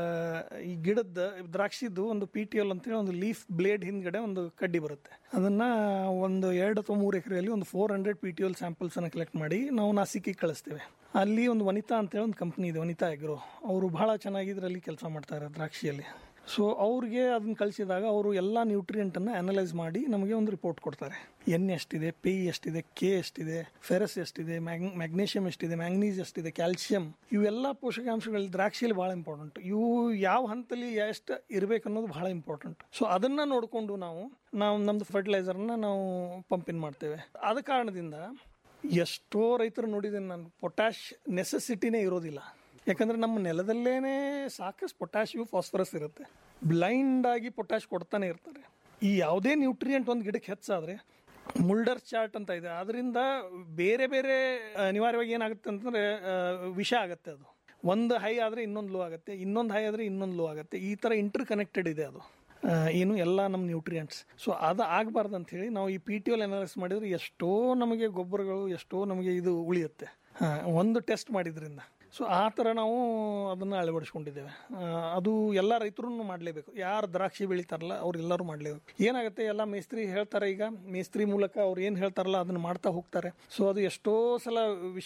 M: ಈ ಗಿಡದ ದ್ರಾಕ್ಷಿದು ಒಂದು ಪಿ ಟಿ ಎಲ್ ಅಂತೇಳಿ ಒಂದು ಲೀಫ್ ಬ್ಲೇಡ್ ಹಿಂದ್ಗಡೆ ಒಂದು ಕಡ್ಡಿ ಬರುತ್ತೆ ಅದನ್ನ ಒಂದು ಎರಡು ಅಥವಾ ಮೂರು ಎಕರೆಯಲ್ಲಿ ಒಂದು four hundred P T L samples ಅನ್ನ ಕಲೆಕ್ಟ್ ಮಾಡಿ ನಾವು ನಾಸಿಕಿಗೆ ಕಳಿಸ್ತೇವೆ ಅಲ್ಲಿ ಒಂದು ವನಿತಾ ಅಂತೇಳಿ ಒಂದು ಕಂಪ್ನಿ ಇದೆ ವನಿತಾ ಎಗ್ರೋ ಅವರು ಬಹಳ ಚೆನ್ನಾಗಿ ಇದರಲ್ಲಿ ಕೆಲಸ ಮಾಡ್ತಾರೆ ದ್ರಾಕ್ಷಿಯಲ್ಲಿ ಸೊ ಅವ್ರಿಗೆ ಅದನ್ನ ಕಳಿಸಿದಾಗ ಅವರು ಎಲ್ಲ ನ್ಯೂಟ್ರಿಯೆಂಟನ್ನು ಅನಲೈಸ್ ಮಾಡಿ ನಮಗೆ ಒಂದು ರಿಪೋರ್ಟ್ ಕೊಡ್ತಾರೆ ಎನ್ ಎಷ್ಟಿದೆ ಪಿ ಎಷ್ಟಿದೆ ಕೆ ಎಷ್ಟಿದೆ ಫೆರಸ್ ಎಷ್ಟಿದೆ ಮ್ಯಾಗ್ನೇಷಿಯಂ ಎಷ್ಟಿದೆ ಮ್ಯಾಂಗ್ನೀಸ್ ಎಷ್ಟಿದೆ ಕ್ಯಾಲ್ಸಿಯಂ ಇವೆಲ್ಲ ಪೋಷಕಾಂಶಗಳು ದ್ರಾಕ್ಷಿಯಲ್ಲಿ ಭಾಳ ಇಂಪಾರ್ಟೆಂಟ್ ಇವು ಯಾವ ಹಂತದಲ್ಲಿ ಎಷ್ಟು ಇರಬೇಕು ಅನ್ನೋದು ಬಹಳ ಇಂಪಾರ್ಟೆಂಟ್ ಸೊ ಅದನ್ನ ನೋಡಿಕೊಂಡು ನಾವು ನಾವು ನಮ್ದು ಫರ್ಟಿಲೈಸರ್ನ ನಾವು ಪಂಪಿನ್ ಮಾಡ್ತೇವೆ ಆದ ಕಾರಣದಿಂದ ಎಷ್ಟೋ ರೈತರು ನೋಡಿದ್ದೇನೆ ನಾನು ಪೊಟ್ಯಾಶ್ ನೆಸೆಸಿಟಿನೇ ಇರೋದಿಲ್ಲ ಯಾಕಂದ್ರೆ ನಮ್ಮ ನೆಲದಲ್ಲೇನೆ ಸಾಕಷ್ಟು ಪೊಟ್ಯಾಶಿಯು ಫಾಸ್ಫರಸ್ ಇರುತ್ತೆ ಬ್ಲೈಂಡ್ ಆಗಿ ಪೊಟ್ಯಾಶ್ ಕೊಡ್ತಾನೆ ಇರ್ತಾರೆ ಈ ಯಾವುದೇ ನ್ಯೂಟ್ರಿಯೆಂಟ್ ಒಂದು ಗಿಡಕ್ಕೆ ಹೆಚ್ಚಾದ್ರೆ ಮುಲ್ಡರ್ ಚಾರ್ಟ್ ಅಂತ ಇದೆ ಅದರಿಂದ ಬೇರೆ ಬೇರೆ ಅನಿವಾರ್ಯವಾಗಿ ಏನಾಗುತ್ತೆ ಅಂತಂದ್ರೆ ಆ, ವಿಷ ಆಗುತ್ತೆ ಅದು ಒಂದು ಹೈ ಆದರೆ ಇನ್ನೊಂದು ಲೋ ಆಗುತ್ತೆ ಇನ್ನೊಂದು ಹೈ ಆದರೆ ಇನ್ನೊಂದು ಲೋ ಆಗುತ್ತೆ ಈ ಥರ ಇಂಟರ್ ಕನೆಕ್ಟೆಡ್ ಇದೆ ಅದು ಆ, ಏನು ಎಲ್ಲ ನಮ್ಮ ನ್ಯೂಟ್ರಿಯೆಂಟ್ಸ್ ಸೊ ಅದು ಆಗಬಾರ್ದು ಅಂತ ಹೇಳಿ ನಾವು ಈ ಪಿ ಟಿ ಎಲ್ ಅನಾಲಿಸ್ ಮಾಡಿದ್ರೆ ಎಷ್ಟೋ ನಮಗೆ ಗೊಬ್ಬರಗಳು ಎಷ್ಟೋ ನಮಗೆ ಇದು ಉಳಿಯುತ್ತೆ ಹಾ, ಒಂದು ಟೆಸ್ಟ್ ಮಾಡಿದ್ರಿಂದ ಸೊ ಆ ಥರ ನಾವು ಅದನ್ನು ಅಳವಡಿಸ್ಕೊಂಡಿದ್ದೇವೆ ಆ, ಅದು ಎಲ್ಲ ರೈತರು ಮಾಡಲೇಬೇಕು ಯಾರು ದ್ರಾಕ್ಷಿ ಬೆಳಿತಾರಲ್ಲ ಅವ್ರೆಲ್ಲರೂ ಮಾಡಲೇಬೇಕು ಏನಾಗುತ್ತೆ ಎಲ್ಲ ಮೇಸ್ತ್ರಿ ಹೇಳ್ತಾರೆ ಈಗ ಮೇಸ್ತ್ರಿ ಮೂಲಕ ಅವ್ರು ಏನು ಹೇಳ್ತಾರಲ್ಲ ಅದನ್ನು ಮಾಡ್ತಾ ಹೋಗ್ತಾರೆ ಸೊ ಅದು ಎಷ್ಟೋ ಸಲ ವಿಷ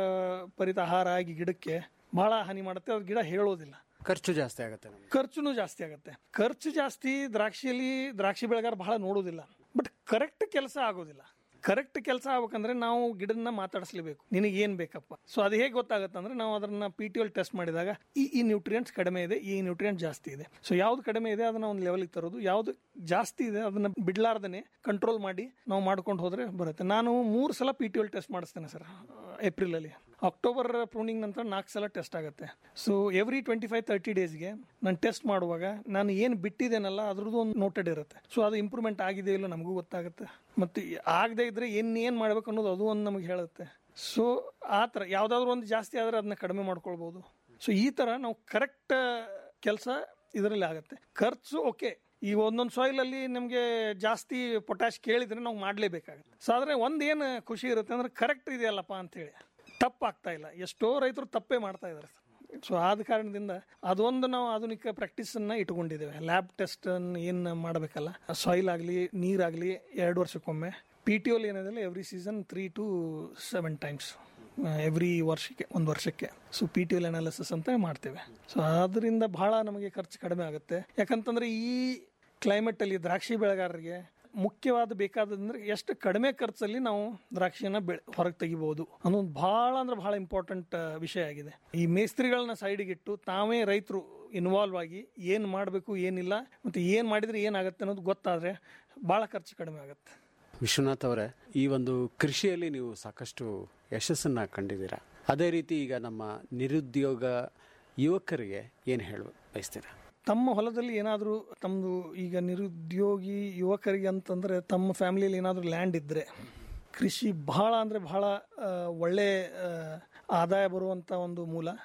M: ಪರಿತ ಆಹಾರ ಆಗಿ ಗಿಡಕ್ಕೆ ಬಹಳ ಹಾನಿ ಮಾಡುತ್ತೆ ಅದು ಗಿಡ ಹೇಳೋದಿಲ್ಲ
L: ಖರ್ಚು ಜಾಸ್ತಿ ಆಗುತ್ತೆ ನಮ್ಗೆ
M: ಖರ್ಚುನು ಜಾಸ್ತಿ ಆಗುತ್ತೆ ಖರ್ಚು ಜಾಸ್ತಿ ದ್ರಾಕ್ಷಿಯಲ್ಲಿ ದ್ರಾಕ್ಷಿ ಬೆಳೆಗಾರ ಬಹಳ ನೋಡೋದಿಲ್ಲ ಬಟ್ ಕರೆಕ್ಟ್ ಕೆಲಸ ಆಗೋದಿಲ್ಲ ಕರೆಕ್ಟ್ ಕೆಲಸ ಆಗ್ಬೇಕಂದ್ರೆ ನಾವು ಗಿಡನ್ನ ಮಾತಾಡಿಸ್ಲೇಬೇಕು ನಿನಗೆ ಏನ್ ಬೇಕಪ್ಪ ಸೊ ಅದು ಹೇಗೆ ಗೊತ್ತಾಗುತ್ತೆ ಅಂದ್ರೆ ನಾವು ಅದನ್ನ ಪಿ ಟಿ ಎಲ್ ಟೆಸ್ಟ್ ಮಾಡಿದಾಗ ಈ ಈ ನ್ಯೂಟ್ರಿಯೆಂಟ್ಸ್ ಕಡಿಮೆ ಇದೆ ಈ ನ್ಯೂಟ್ರಿಯೆಂಟ್ ಜಾಸ್ತಿ ಇದೆ ಸೊ ಯಾವ್ದು ಕಡಿಮೆ ಇದೆ ಅದನ್ನ ಒಂದು ಲೆವೆಲ್ಗೆ ತರೋದು ಯಾವ್ದು ಜಾಸ್ತಿ ಇದೆ ಅದನ್ನ ಬಿಡ್ಲಾರ್ದನೆ ಕಂಟ್ರೋಲ್ ಮಾಡಿ ನಾವು ಮಾಡ್ಕೊಂಡು ಹೋದ್ರೆ ಬರುತ್ತೆ ನಾನು ಮೂರು ಸಲ ಪಿ ಟಿ ಎಲ್ ಟೆಸ್ಟ್ ಮಾಡಿಸ್ತೇನೆ ಸರ್ ಏಪ್ರಿಲ್ ಅಲ್ಲಿ ಅಕ್ಟೋಬರ್ ಪ್ರೂನಿಂಗ್ ನಂತರ ನಾಲ್ಕು ಸಲ ಟೆಸ್ಟ್ ಆಗುತ್ತೆ so every twenty five thirty ಡೇಸ್ಗೆ ನಾನು ಟೆಸ್ಟ್ ಮಾಡುವಾಗ ನಾನು ಏನು ಬಿಟ್ಟಿದ್ದೇನಲ್ಲ ಅದ್ರದ್ದು ಒಂದು ನೋಟೆಡ್ ಇರುತ್ತೆ ಸೊ ಅದು ಇಂಪ್ರೂವ್ಮೆಂಟ್ ಆಗಿದೆ ಇಲ್ಲ ನಮಗೂ ಗೊತ್ತಾಗುತ್ತೆ ಮತ್ತು ಆಗದೆ ಇದ್ರೆ ಏನು ಏನು ಮಾಡ್ಬೇಕು ಅನ್ನೋದು ಅದು ಒಂದು ನಮಗೆ ಹೇಳುತ್ತೆ ಸೊ ಆ ಥರ ಯಾವುದಾದ್ರೂ ಒಂದು ಜಾಸ್ತಿ ಆದರೆ ಅದನ್ನ ಕಡಿಮೆ ಮಾಡ್ಕೊಳ್ಬೋದು ಸೊ ಈ ಥರ ನಾವು ಕರೆಕ್ಟ್ ಕೆಲಸ ಇದರಲ್ಲಿ ಆಗುತ್ತೆ ಖರ್ಚು ಓಕೆ ಈ ಒಂದೊಂದು ಸಾಯಿಲ್ ಅಲ್ಲಿ ನಿಮಗೆ ಜಾಸ್ತಿ ಪೊಟ್ಯಾಶ್ ಕೇಳಿದ್ರೆ ನಾವು ಮಾಡಲೇಬೇಕಾಗುತ್ತೆ ಸೊ ಆದರೆ ಒಂದು ಏನು ಖುಷಿ ಇರುತ್ತೆ ಅಂದ್ರೆ ಕರೆಕ್ಟ್ ಇದೆಯಲ್ಲಪ್ಪ ಅಂತೇಳಿ ತಪ್ಪಾಗ್ತಾ ಇಲ್ಲ ಎಷ್ಟೋ ರೈತರು ತಪ್ಪೇ ಮಾಡ್ತಾ ಇದ್ದಾರೆ ಸೊ ಆದ ಕಾರಣದಿಂದ ಅದೊಂದು ನಾವು ಆಧುನಿಕ ಪ್ರಾಕ್ಟೀಸನ್ನು ಇಟ್ಕೊಂಡಿದ್ದೇವೆ ಲ್ಯಾಬ್ ಟೆಸ್ಟ್ ಏನು ಮಾಡಬೇಕಲ್ಲ ಸಾಯಿಲ್ ಆಗಲಿ ನೀರಾಗಲಿ ಎರಡು ವರ್ಷಕ್ಕೊಮ್ಮೆ ಪಿ ಟಿ ಓಲ್ ಏನಿದೆ every season three to seven times every ವರ್ಷಕ್ಕೆ ಒಂದು ವರ್ಷಕ್ಕೆ so P T L analysis ಅಂತ ಮಾಡ್ತೇವೆ ಸೊ ಅದರಿಂದ ಬಹಳ ನಮಗೆ ಖರ್ಚು ಕಡಿಮೆ ಆಗುತ್ತೆ ಯಾಕಂತಂದ್ರೆ ಈ ಕ್ಲೈಮೇಟಲ್ಲಿ ದ್ರಾಕ್ಷಿ ಬೆಳೆಗಾರರಿಗೆ ಮುಖ್ಯವಾದ ಬೇಕಾದಂದ್ರೆ ಎಷ್ಟು ಕಡಿಮೆ ಖರ್ಚಲ್ಲಿ ನಾವು ದ್ರಾಕ್ಷಿಯನ್ನ ಬೆಳೆ ಹೊರಗೆ ತೆಗಿಬಹುದು ಅನ್ನೋದು ಬಹಳ ಅಂದ್ರೆ ಬಹಳ ಇಂಪಾರ್ಟೆಂಟ್ ವಿಷಯ ಆಗಿದೆ ಈ ಮೇಸ್ತ್ರಿಗಳನ್ನ ಸೈಡಿಗಿಟ್ಟು ತಾವೇ ರೈತರು ಇನ್ವಾಲ್ವ್ ಆಗಿ ಏನು ಮಾಡಬೇಕು ಏನಿಲ್ಲ ಮತ್ತು ಏನು ಮಾಡಿದ್ರೆ ಏನಾಗುತ್ತೆ ಅನ್ನೋದು ಗೊತ್ತಾದರೆ ಭಾಳ ಖರ್ಚು ಕಡಿಮೆ ಆಗುತ್ತೆ
L: ವಿಶ್ವನಾಥ್ ಅವರೇ ಈ ಒಂದು ಕೃಷಿಯಲ್ಲಿ ನೀವು ಸಾಕಷ್ಟು ಯಶಸ್ಸನ್ನ ಕಂಡಿದ್ದೀರಾ ಅದೇ ರೀತಿ ಈಗ ನಮ್ಮ ನಿರುದ್ಯೋಗ ಯುವಕರಿಗೆ ಏನು ಹೇಳ ಬಯಸ್ತೀರಾ
M: ತಮ್ಮ ಹೊಲದಲ್ಲಿ ಏನಾದರೂ ತಮ್ಮದು ಈಗ ನಿರುದ್ಯೋಗಿ ಯುವಕರಿಗೆ ಅಂತಂದರೆ ತಮ್ಮ ಫ್ಯಾಮಿಲಿಯಲ್ಲಿ ಏನಾದರೂ ಲ್ಯಾಂಡ್ ಇದ್ದರೆ ಕೃಷಿ ಬಹಳ ಅಂದರೆ ಬಹಳ ಆ, ಒಳ್ಳೆ ಆ, ಆದಾಯ ಬರುವಂಥ ಒಂದು ಮೂಲ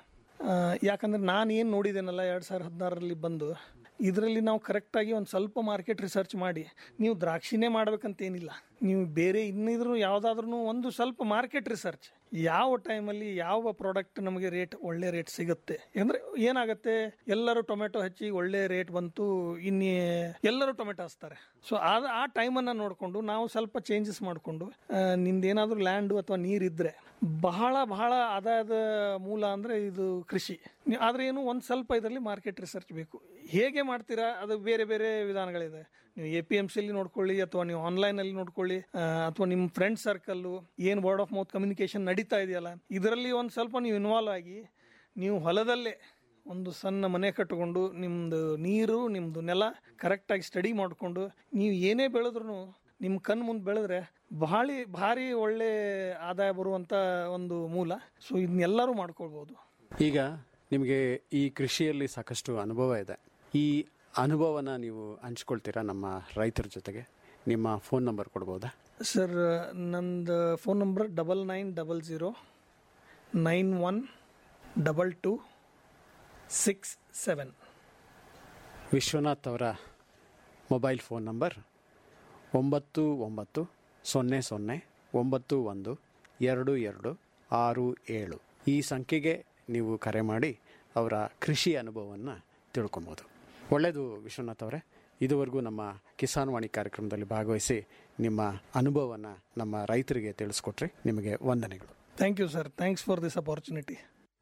M: ಆ, ಯಾಕಂದ್ರೆ ನಾನು ಏನು ನೋಡಿದ್ದೇನಲ್ಲ ಎರಡು ಸಾವಿರದ ಹದಿನಾರರಲ್ಲಿ ಬಂದು ಇದರಲ್ಲಿ ನಾವು ಕರೆಕ್ಟಾಗಿ ಒಂದು ಸ್ವಲ್ಪ ಮಾರ್ಕೆಟ್ ರಿಸರ್ಚ್ ಮಾಡಿ ನೀವು ದ್ರಾಕ್ಷಿನೇ ಮಾಡ್ಬೇಕಂತೇನಿಲ್ಲ ನೀವು ಬೇರೆ ಇನ್ನಿದ್ರು ಯಾವುದಾದ್ರೂ ಒಂದು ಸ್ವಲ್ಪ ಮಾರ್ಕೆಟ್ ರಿಸರ್ಚ್ ಯಾವ ಟೈಮಲ್ಲಿ ಯಾವ ಪ್ರಾಡಕ್ಟ್ ನಮಗೆ ರೇಟ್ ಒಳ್ಳೆ ರೇಟ್ ಸಿಗುತ್ತೆ ಅಂದರೆ ಏನಾಗುತ್ತೆ ಎಲ್ಲರೂ ಟೊಮೆಟೊ ಹಚ್ಚಿ ಒಳ್ಳೆ ರೇಟ್ ಬಂತು ಇನ್ನೇ ಎಲ್ಲರೂ ಟೊಮೆಟೊ ಹಚ್ತಾರೆ ಸೊ ಆದ ಆ ಟೈಮನ್ನು ನೋಡಿಕೊಂಡು ನಾವು ಸ್ವಲ್ಪ ಚೇಂಜಸ್ ಮಾಡಿಕೊಂಡು ನಿಮ್ದೇನಾದರೂ ಲ್ಯಾಂಡು ಅಥವಾ ನೀರಿದ್ರೆ ಬಹಳ ಬಹಳ ಆದಾಯದ ಮೂಲ ಅಂದರೆ ಇದು ಕೃಷಿ ನೀ- ಆದ್ರೆ ಏನು ಒಂದು ಸ್ವಲ್ಪ ಇದರಲ್ಲಿ ಮಾರ್ಕೆಟ್ ರಿಸರ್ಚ್ ಬೇಕು ಹೇಗೆ ಮಾಡ್ತೀರಾ ಅದು ಬೇರೆ ಬೇರೆ ವಿಧಾನಗಳಿದೆ ನೀವು ಎ ಪಿ ಎಮ್ ಸಿಲಿ ನೋಡ್ಕೊಳ್ಳಿ ಅಥವಾ ನೀವು ಆನ್ಲೈನಲ್ಲಿ ನೋಡ್ಕೊಳ್ಳಿ ಆ, ಅಥವಾ ನಿಮ್ಮ ಫ್ರೆಂಡ್ ಸರ್ಕಲ್ಲು ಏನು ವರ್ಡ್ ಆಫ್ ಮೌತ್ ಕಮ್ಯುನಿಕೇಶನ್ ನಡೀತಾ ಇದೆಯಲ್ಲ ಇದರಲ್ಲಿ ಒಂದು ಸ್ವಲ್ಪ ನೀವು ಇನ್ವಾಲ್ವ್ ಆಗಿ ನೀವು ಹೊಲದಲ್ಲೇ ಒಂದು ಸಣ್ಣ ಮನೆ ಕಟ್ಟಿಕೊಂಡು ನಿಮ್ಮದು ನೀರು ನಿಮ್ಮದು ನೆಲ ಕರೆಕ್ಟಾಗಿ ಸ್ಟಡಿ ಮಾಡಿಕೊಂಡು ನೀವು ಏನೇ ಬೆಳೆದ್ರೂ ನಿಮ್ಮ ಕಣ್ಣು ಮುಂದೆ ಬೆಳೆದ್ರೆ ಭಾಳ ಭಾರಿ ಒಳ್ಳೆ ಆದಾಯ ಬರುವಂಥ ಒಂದು ಮೂಲ ಸೊ ಇದನ್ನೆಲ್ಲರೂ ಮಾಡ್ಕೊಳ್ಬೋದು
L: ಈಗ ನಿಮಗೆ ಈ ಕೃಷಿಯಲ್ಲಿ ಸಾಕಷ್ಟು ಅನುಭವ ಇದೆ ಈ ಅನುಭವನ ನೀವು ಹಂಚ್ಕೊಳ್ತೀರಾ ನಮ್ಮ ರೈತರ ಜೊತೆಗೆ ನಿಮ್ಮ ಫೋನ್ ನಂಬರ್ ಕೊಡ್ಬೋದಾ
M: ಸರ್ ನಂದು phone number double nine double zero nine one double two six seven
L: Vishwanath ಅವರ ಮೊಬೈಲ್ ಫೋನ್ ನಂಬರ್ ಒಂಬತ್ತು ಒಂಬತ್ತು ಸೊನ್ನೆ ಸೊನ್ನೆ ಒಂಬತ್ತು ಒಂದು ಎರಡು ಎರಡು ಆರು ಏಳು ಈ ಸಂಖ್ಯೆಗೆ ನೀವು ಕರೆ ಮಾಡಿ ಅವರ ಕೃಷಿ ಅನುಭವವನ್ನು ತಿಳ್ಕೊಬೋದು ಒಳ್ಳೆಯದು ವಿಶ್ವನಾಥ್ ಅವರೇ ಇದುವರೆಗೂ ನಮ್ಮ ಕಿಸಾನ್ ವಾಣಿ ಕಾರ್ಯಕ್ರಮದಲ್ಲಿ ಭಾಗವಹಿಸಿ ನಿಮ್ಮ ಅನುಭವವನ್ನು ನಮ್ಮ ರೈತರಿಗೆ ತಿಳಿಸ್ಕೊಟ್ರಿ ನಿಮಗೆ ವಂದನೆಗಳು
M: thank you sir thanks for this opportunity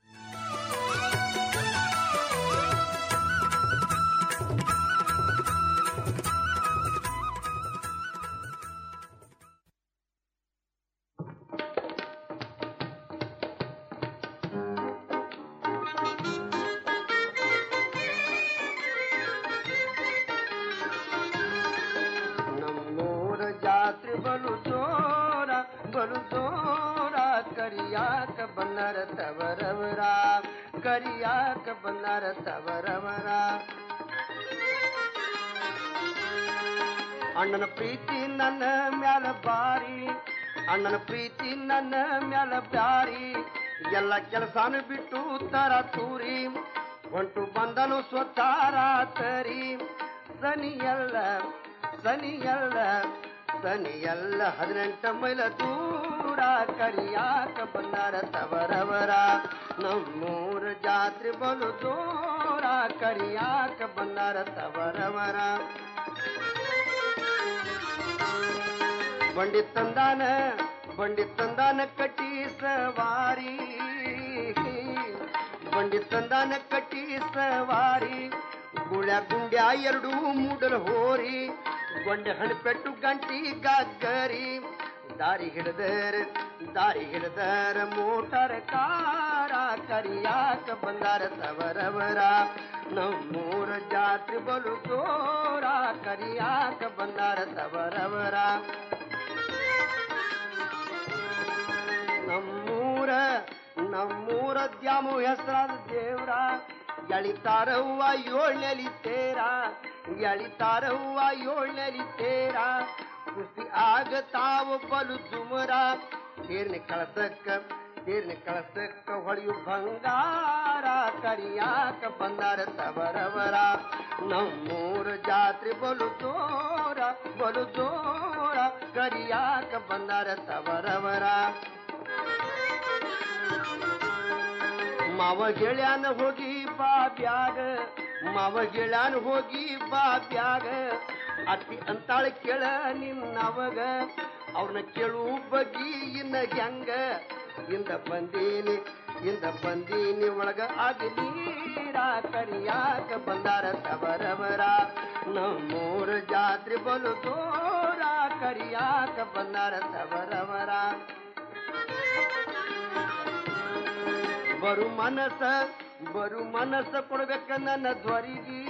E: ನಮ್ಮೂರ ಜಾತ್ರೆ ಬಲು ಜೋರ ಬಲು ಜೋರ ಕರಿಯಾಕ ಬನ್ನರ ತವರವರ ಕರಿಯಾಕ ಬನ್ನರ ತವರವರ ಅಣ್ಣನ ಪ್ರೀತಿ ನನ್ನ ಮ್ಯಾಲ ಬಾರಿ ಅಣ್ಣನ ಪ್ರೀತಿ ನನ್ನ ಮ್ಯಾಲ ಬ್ಯಾರಿ ಎಲ್ಲ ಕೆಲಸಾನ ಬಿಟ್ಟು ತರ ತೂರಿ ಹೊಂಟು ಬಂದನು ಸ್ವತಾರ ತರಿ ಸನಿಯಲ್ಲ ಸನಿಯಲ್ಲ ಸನಿಯಲ್ಲ ಹದಿನೆಂಟ ಮೈಲ ದೂರ ಕರಿಯಾಕ ಬಂದಾರ ತವರವರ ನಮ್ಮೂರ ಜಾತ್ರೆ ಬಲು ದೂರ ಕರಿಯಾಕ ಬಂದಾರ ತವರವರ ಬಂಡಿ ತಂದಾನ ಬಂಡಿ ತಂದಾನ ಕಟ್ಟಿ ಸವಾರಿ ಬಂಡಿ ತಂದಾನ ಕಟ್ಟಿ ಸವಾರಿ ಗುಳ್ಯ ಗುಂಡ್ಯ ಎರಡು ಮೂಡಲ್ ಹೋರಿ ಗೊಂಡೆ ಹಣಪೆಟ್ಟು ಗಂಟಿ ಗಗ್ಗರಿ ದಾರಿ ಹಿಡದರ ದಾರಿ ಹಿಡದರ ಮೋಟರ್ ಕಾರ ಕರಿಯಾಕ ಬಂದಾರ ತವರವರ ನಮ್ಮೂರ ಜಾತ್ರೆ ಬಲು ಜೋರ ಕರಿಯಾಕ ಬಂದಾರ ತವರವರ ನಮ್ಮೂರ ನಮ್ಮೂರ ದ್ಯಾಮು ಹೆಸರಾದ ದೇವ್ರ ಎಳಿತಾರವ್ವ ಏಳ್ನೆಲಿ ತೇರ ಎಳಿತಾರವ್ವ ಏಳ್ನೆಲಿ ತೇರ ಖುಷಿ ಆಗತಾವ ಬಲು ದುಮರ ತೀರ್ನ ಕಳಸಕ್ಕ ತೀರ್ನ ಕಳಸಕ್ಕ ಹೊಳೆಯು ಬಂಗಾರ ಕರಿಯಾಕ ಬಂದಾರ ತವರವರ ನಮ್ಮೂರ ಜಾತ್ರೆ ಬಲು ಜೋರ ಬಲು ಜೋರ ಕರಿಯಾಕ ಬಂದಾರ ತವರವರ ಮಾವ ಗೆಳ್ಯಾನ ಹೋಗಿ ಬಾ ಬ್ಯಾಗ ಮಾವ ಗೆಳ್ಯಾನ ಹೋಗಿ ಬಾ ಬ್ಯಾಗ ಅತ್ತಿ ಅಂತಾಳ ಕೇಳ ನಿನ್ನವಗ ಅವ್ರನ್ನ ಕೇಳು ಬಗ್ಗಿ ಇನ್ನ ಹೆಂಗ ಇಂದ ಬಂದೀನಿ ಇಂದ ಬಂದೀನಿ ಒಳಗ ಆಗಿ ನೀರ ಕರಿಯಾಕ ಬಂದಾರ ತವರವರ ನಮ್ಮೂರ ಜಾತ್ರೆ ಬಲು ದೂರ ಕರಿಯಾಕ ಬಂದಾರ ತವರವರ ಬರು ಮನಸ ಬರು ಮನಸ್ಸ ಕೊಡ್ಬೇಕ ನನ್ನ ಧ್ವರಿಗೆ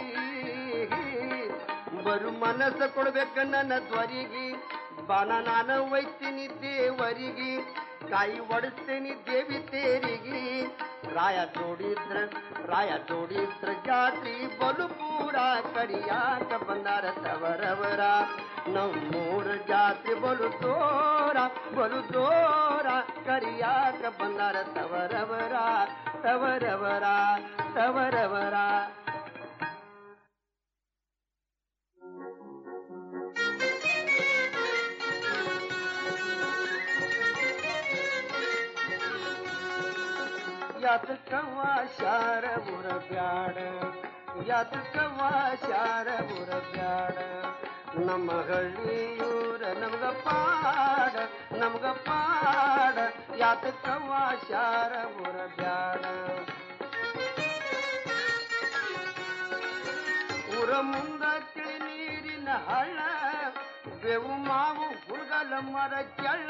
E: ಬರು ಮನಸ್ಸ ಕೊಡ್ಬೇಕ ನನ್ನ ಧ್ವರಿಗೆ ಬಾನ ನಾನು ಒಯ್ತೀನಿ ದೇವರಿಗೆ ಕಾಯಿ ಒಡಿಸ್ತೇನಿ ದೇವಿ ತೇರಿಗೆ ರಾಯ ಜೋಡಿದ್ರ ರಾಯ ಜೋಡಿದ್ರ ಜಾತ್ರಿ ಬಲು ಪೂರ ಕರಿಯಾಕ ಬಂದಾರ ತವರವರ ನಮ್ಮೂರ ಜಾತ್ರೆ ಬಲು ತೋರ ಬಲು ತೋರ ಕರಿಯಾಕ ಬಂದಾರ ತವರವರ ತವರವರ ತವರವರ ಯಾತ ಕವ್ವಾ ಶಾರ ಬುರ ಬ್ಯಾಡ ಯಾತ ಕವ್ವಾ ಶಾರ ಬುರ ಬ್ಯಾಡ ನಮ್ಮ ಹಳ್ಳಿಯೂರ ನಮ್ಗ ಪಾಡ ನಮ್ಗ ಪಾಡ ಯಾತ ಕವ್ವಾ ಶಾರ ಬುರ ಬ್ಯಾಡ ಊರ ಮುಂದ ತಿಳಿ ನೀರಿನ ಹಳ್ಳ ಬೇವು ಮಾವು ಹುಡುಗಲ ಮರ ಕೆಳ್ಳ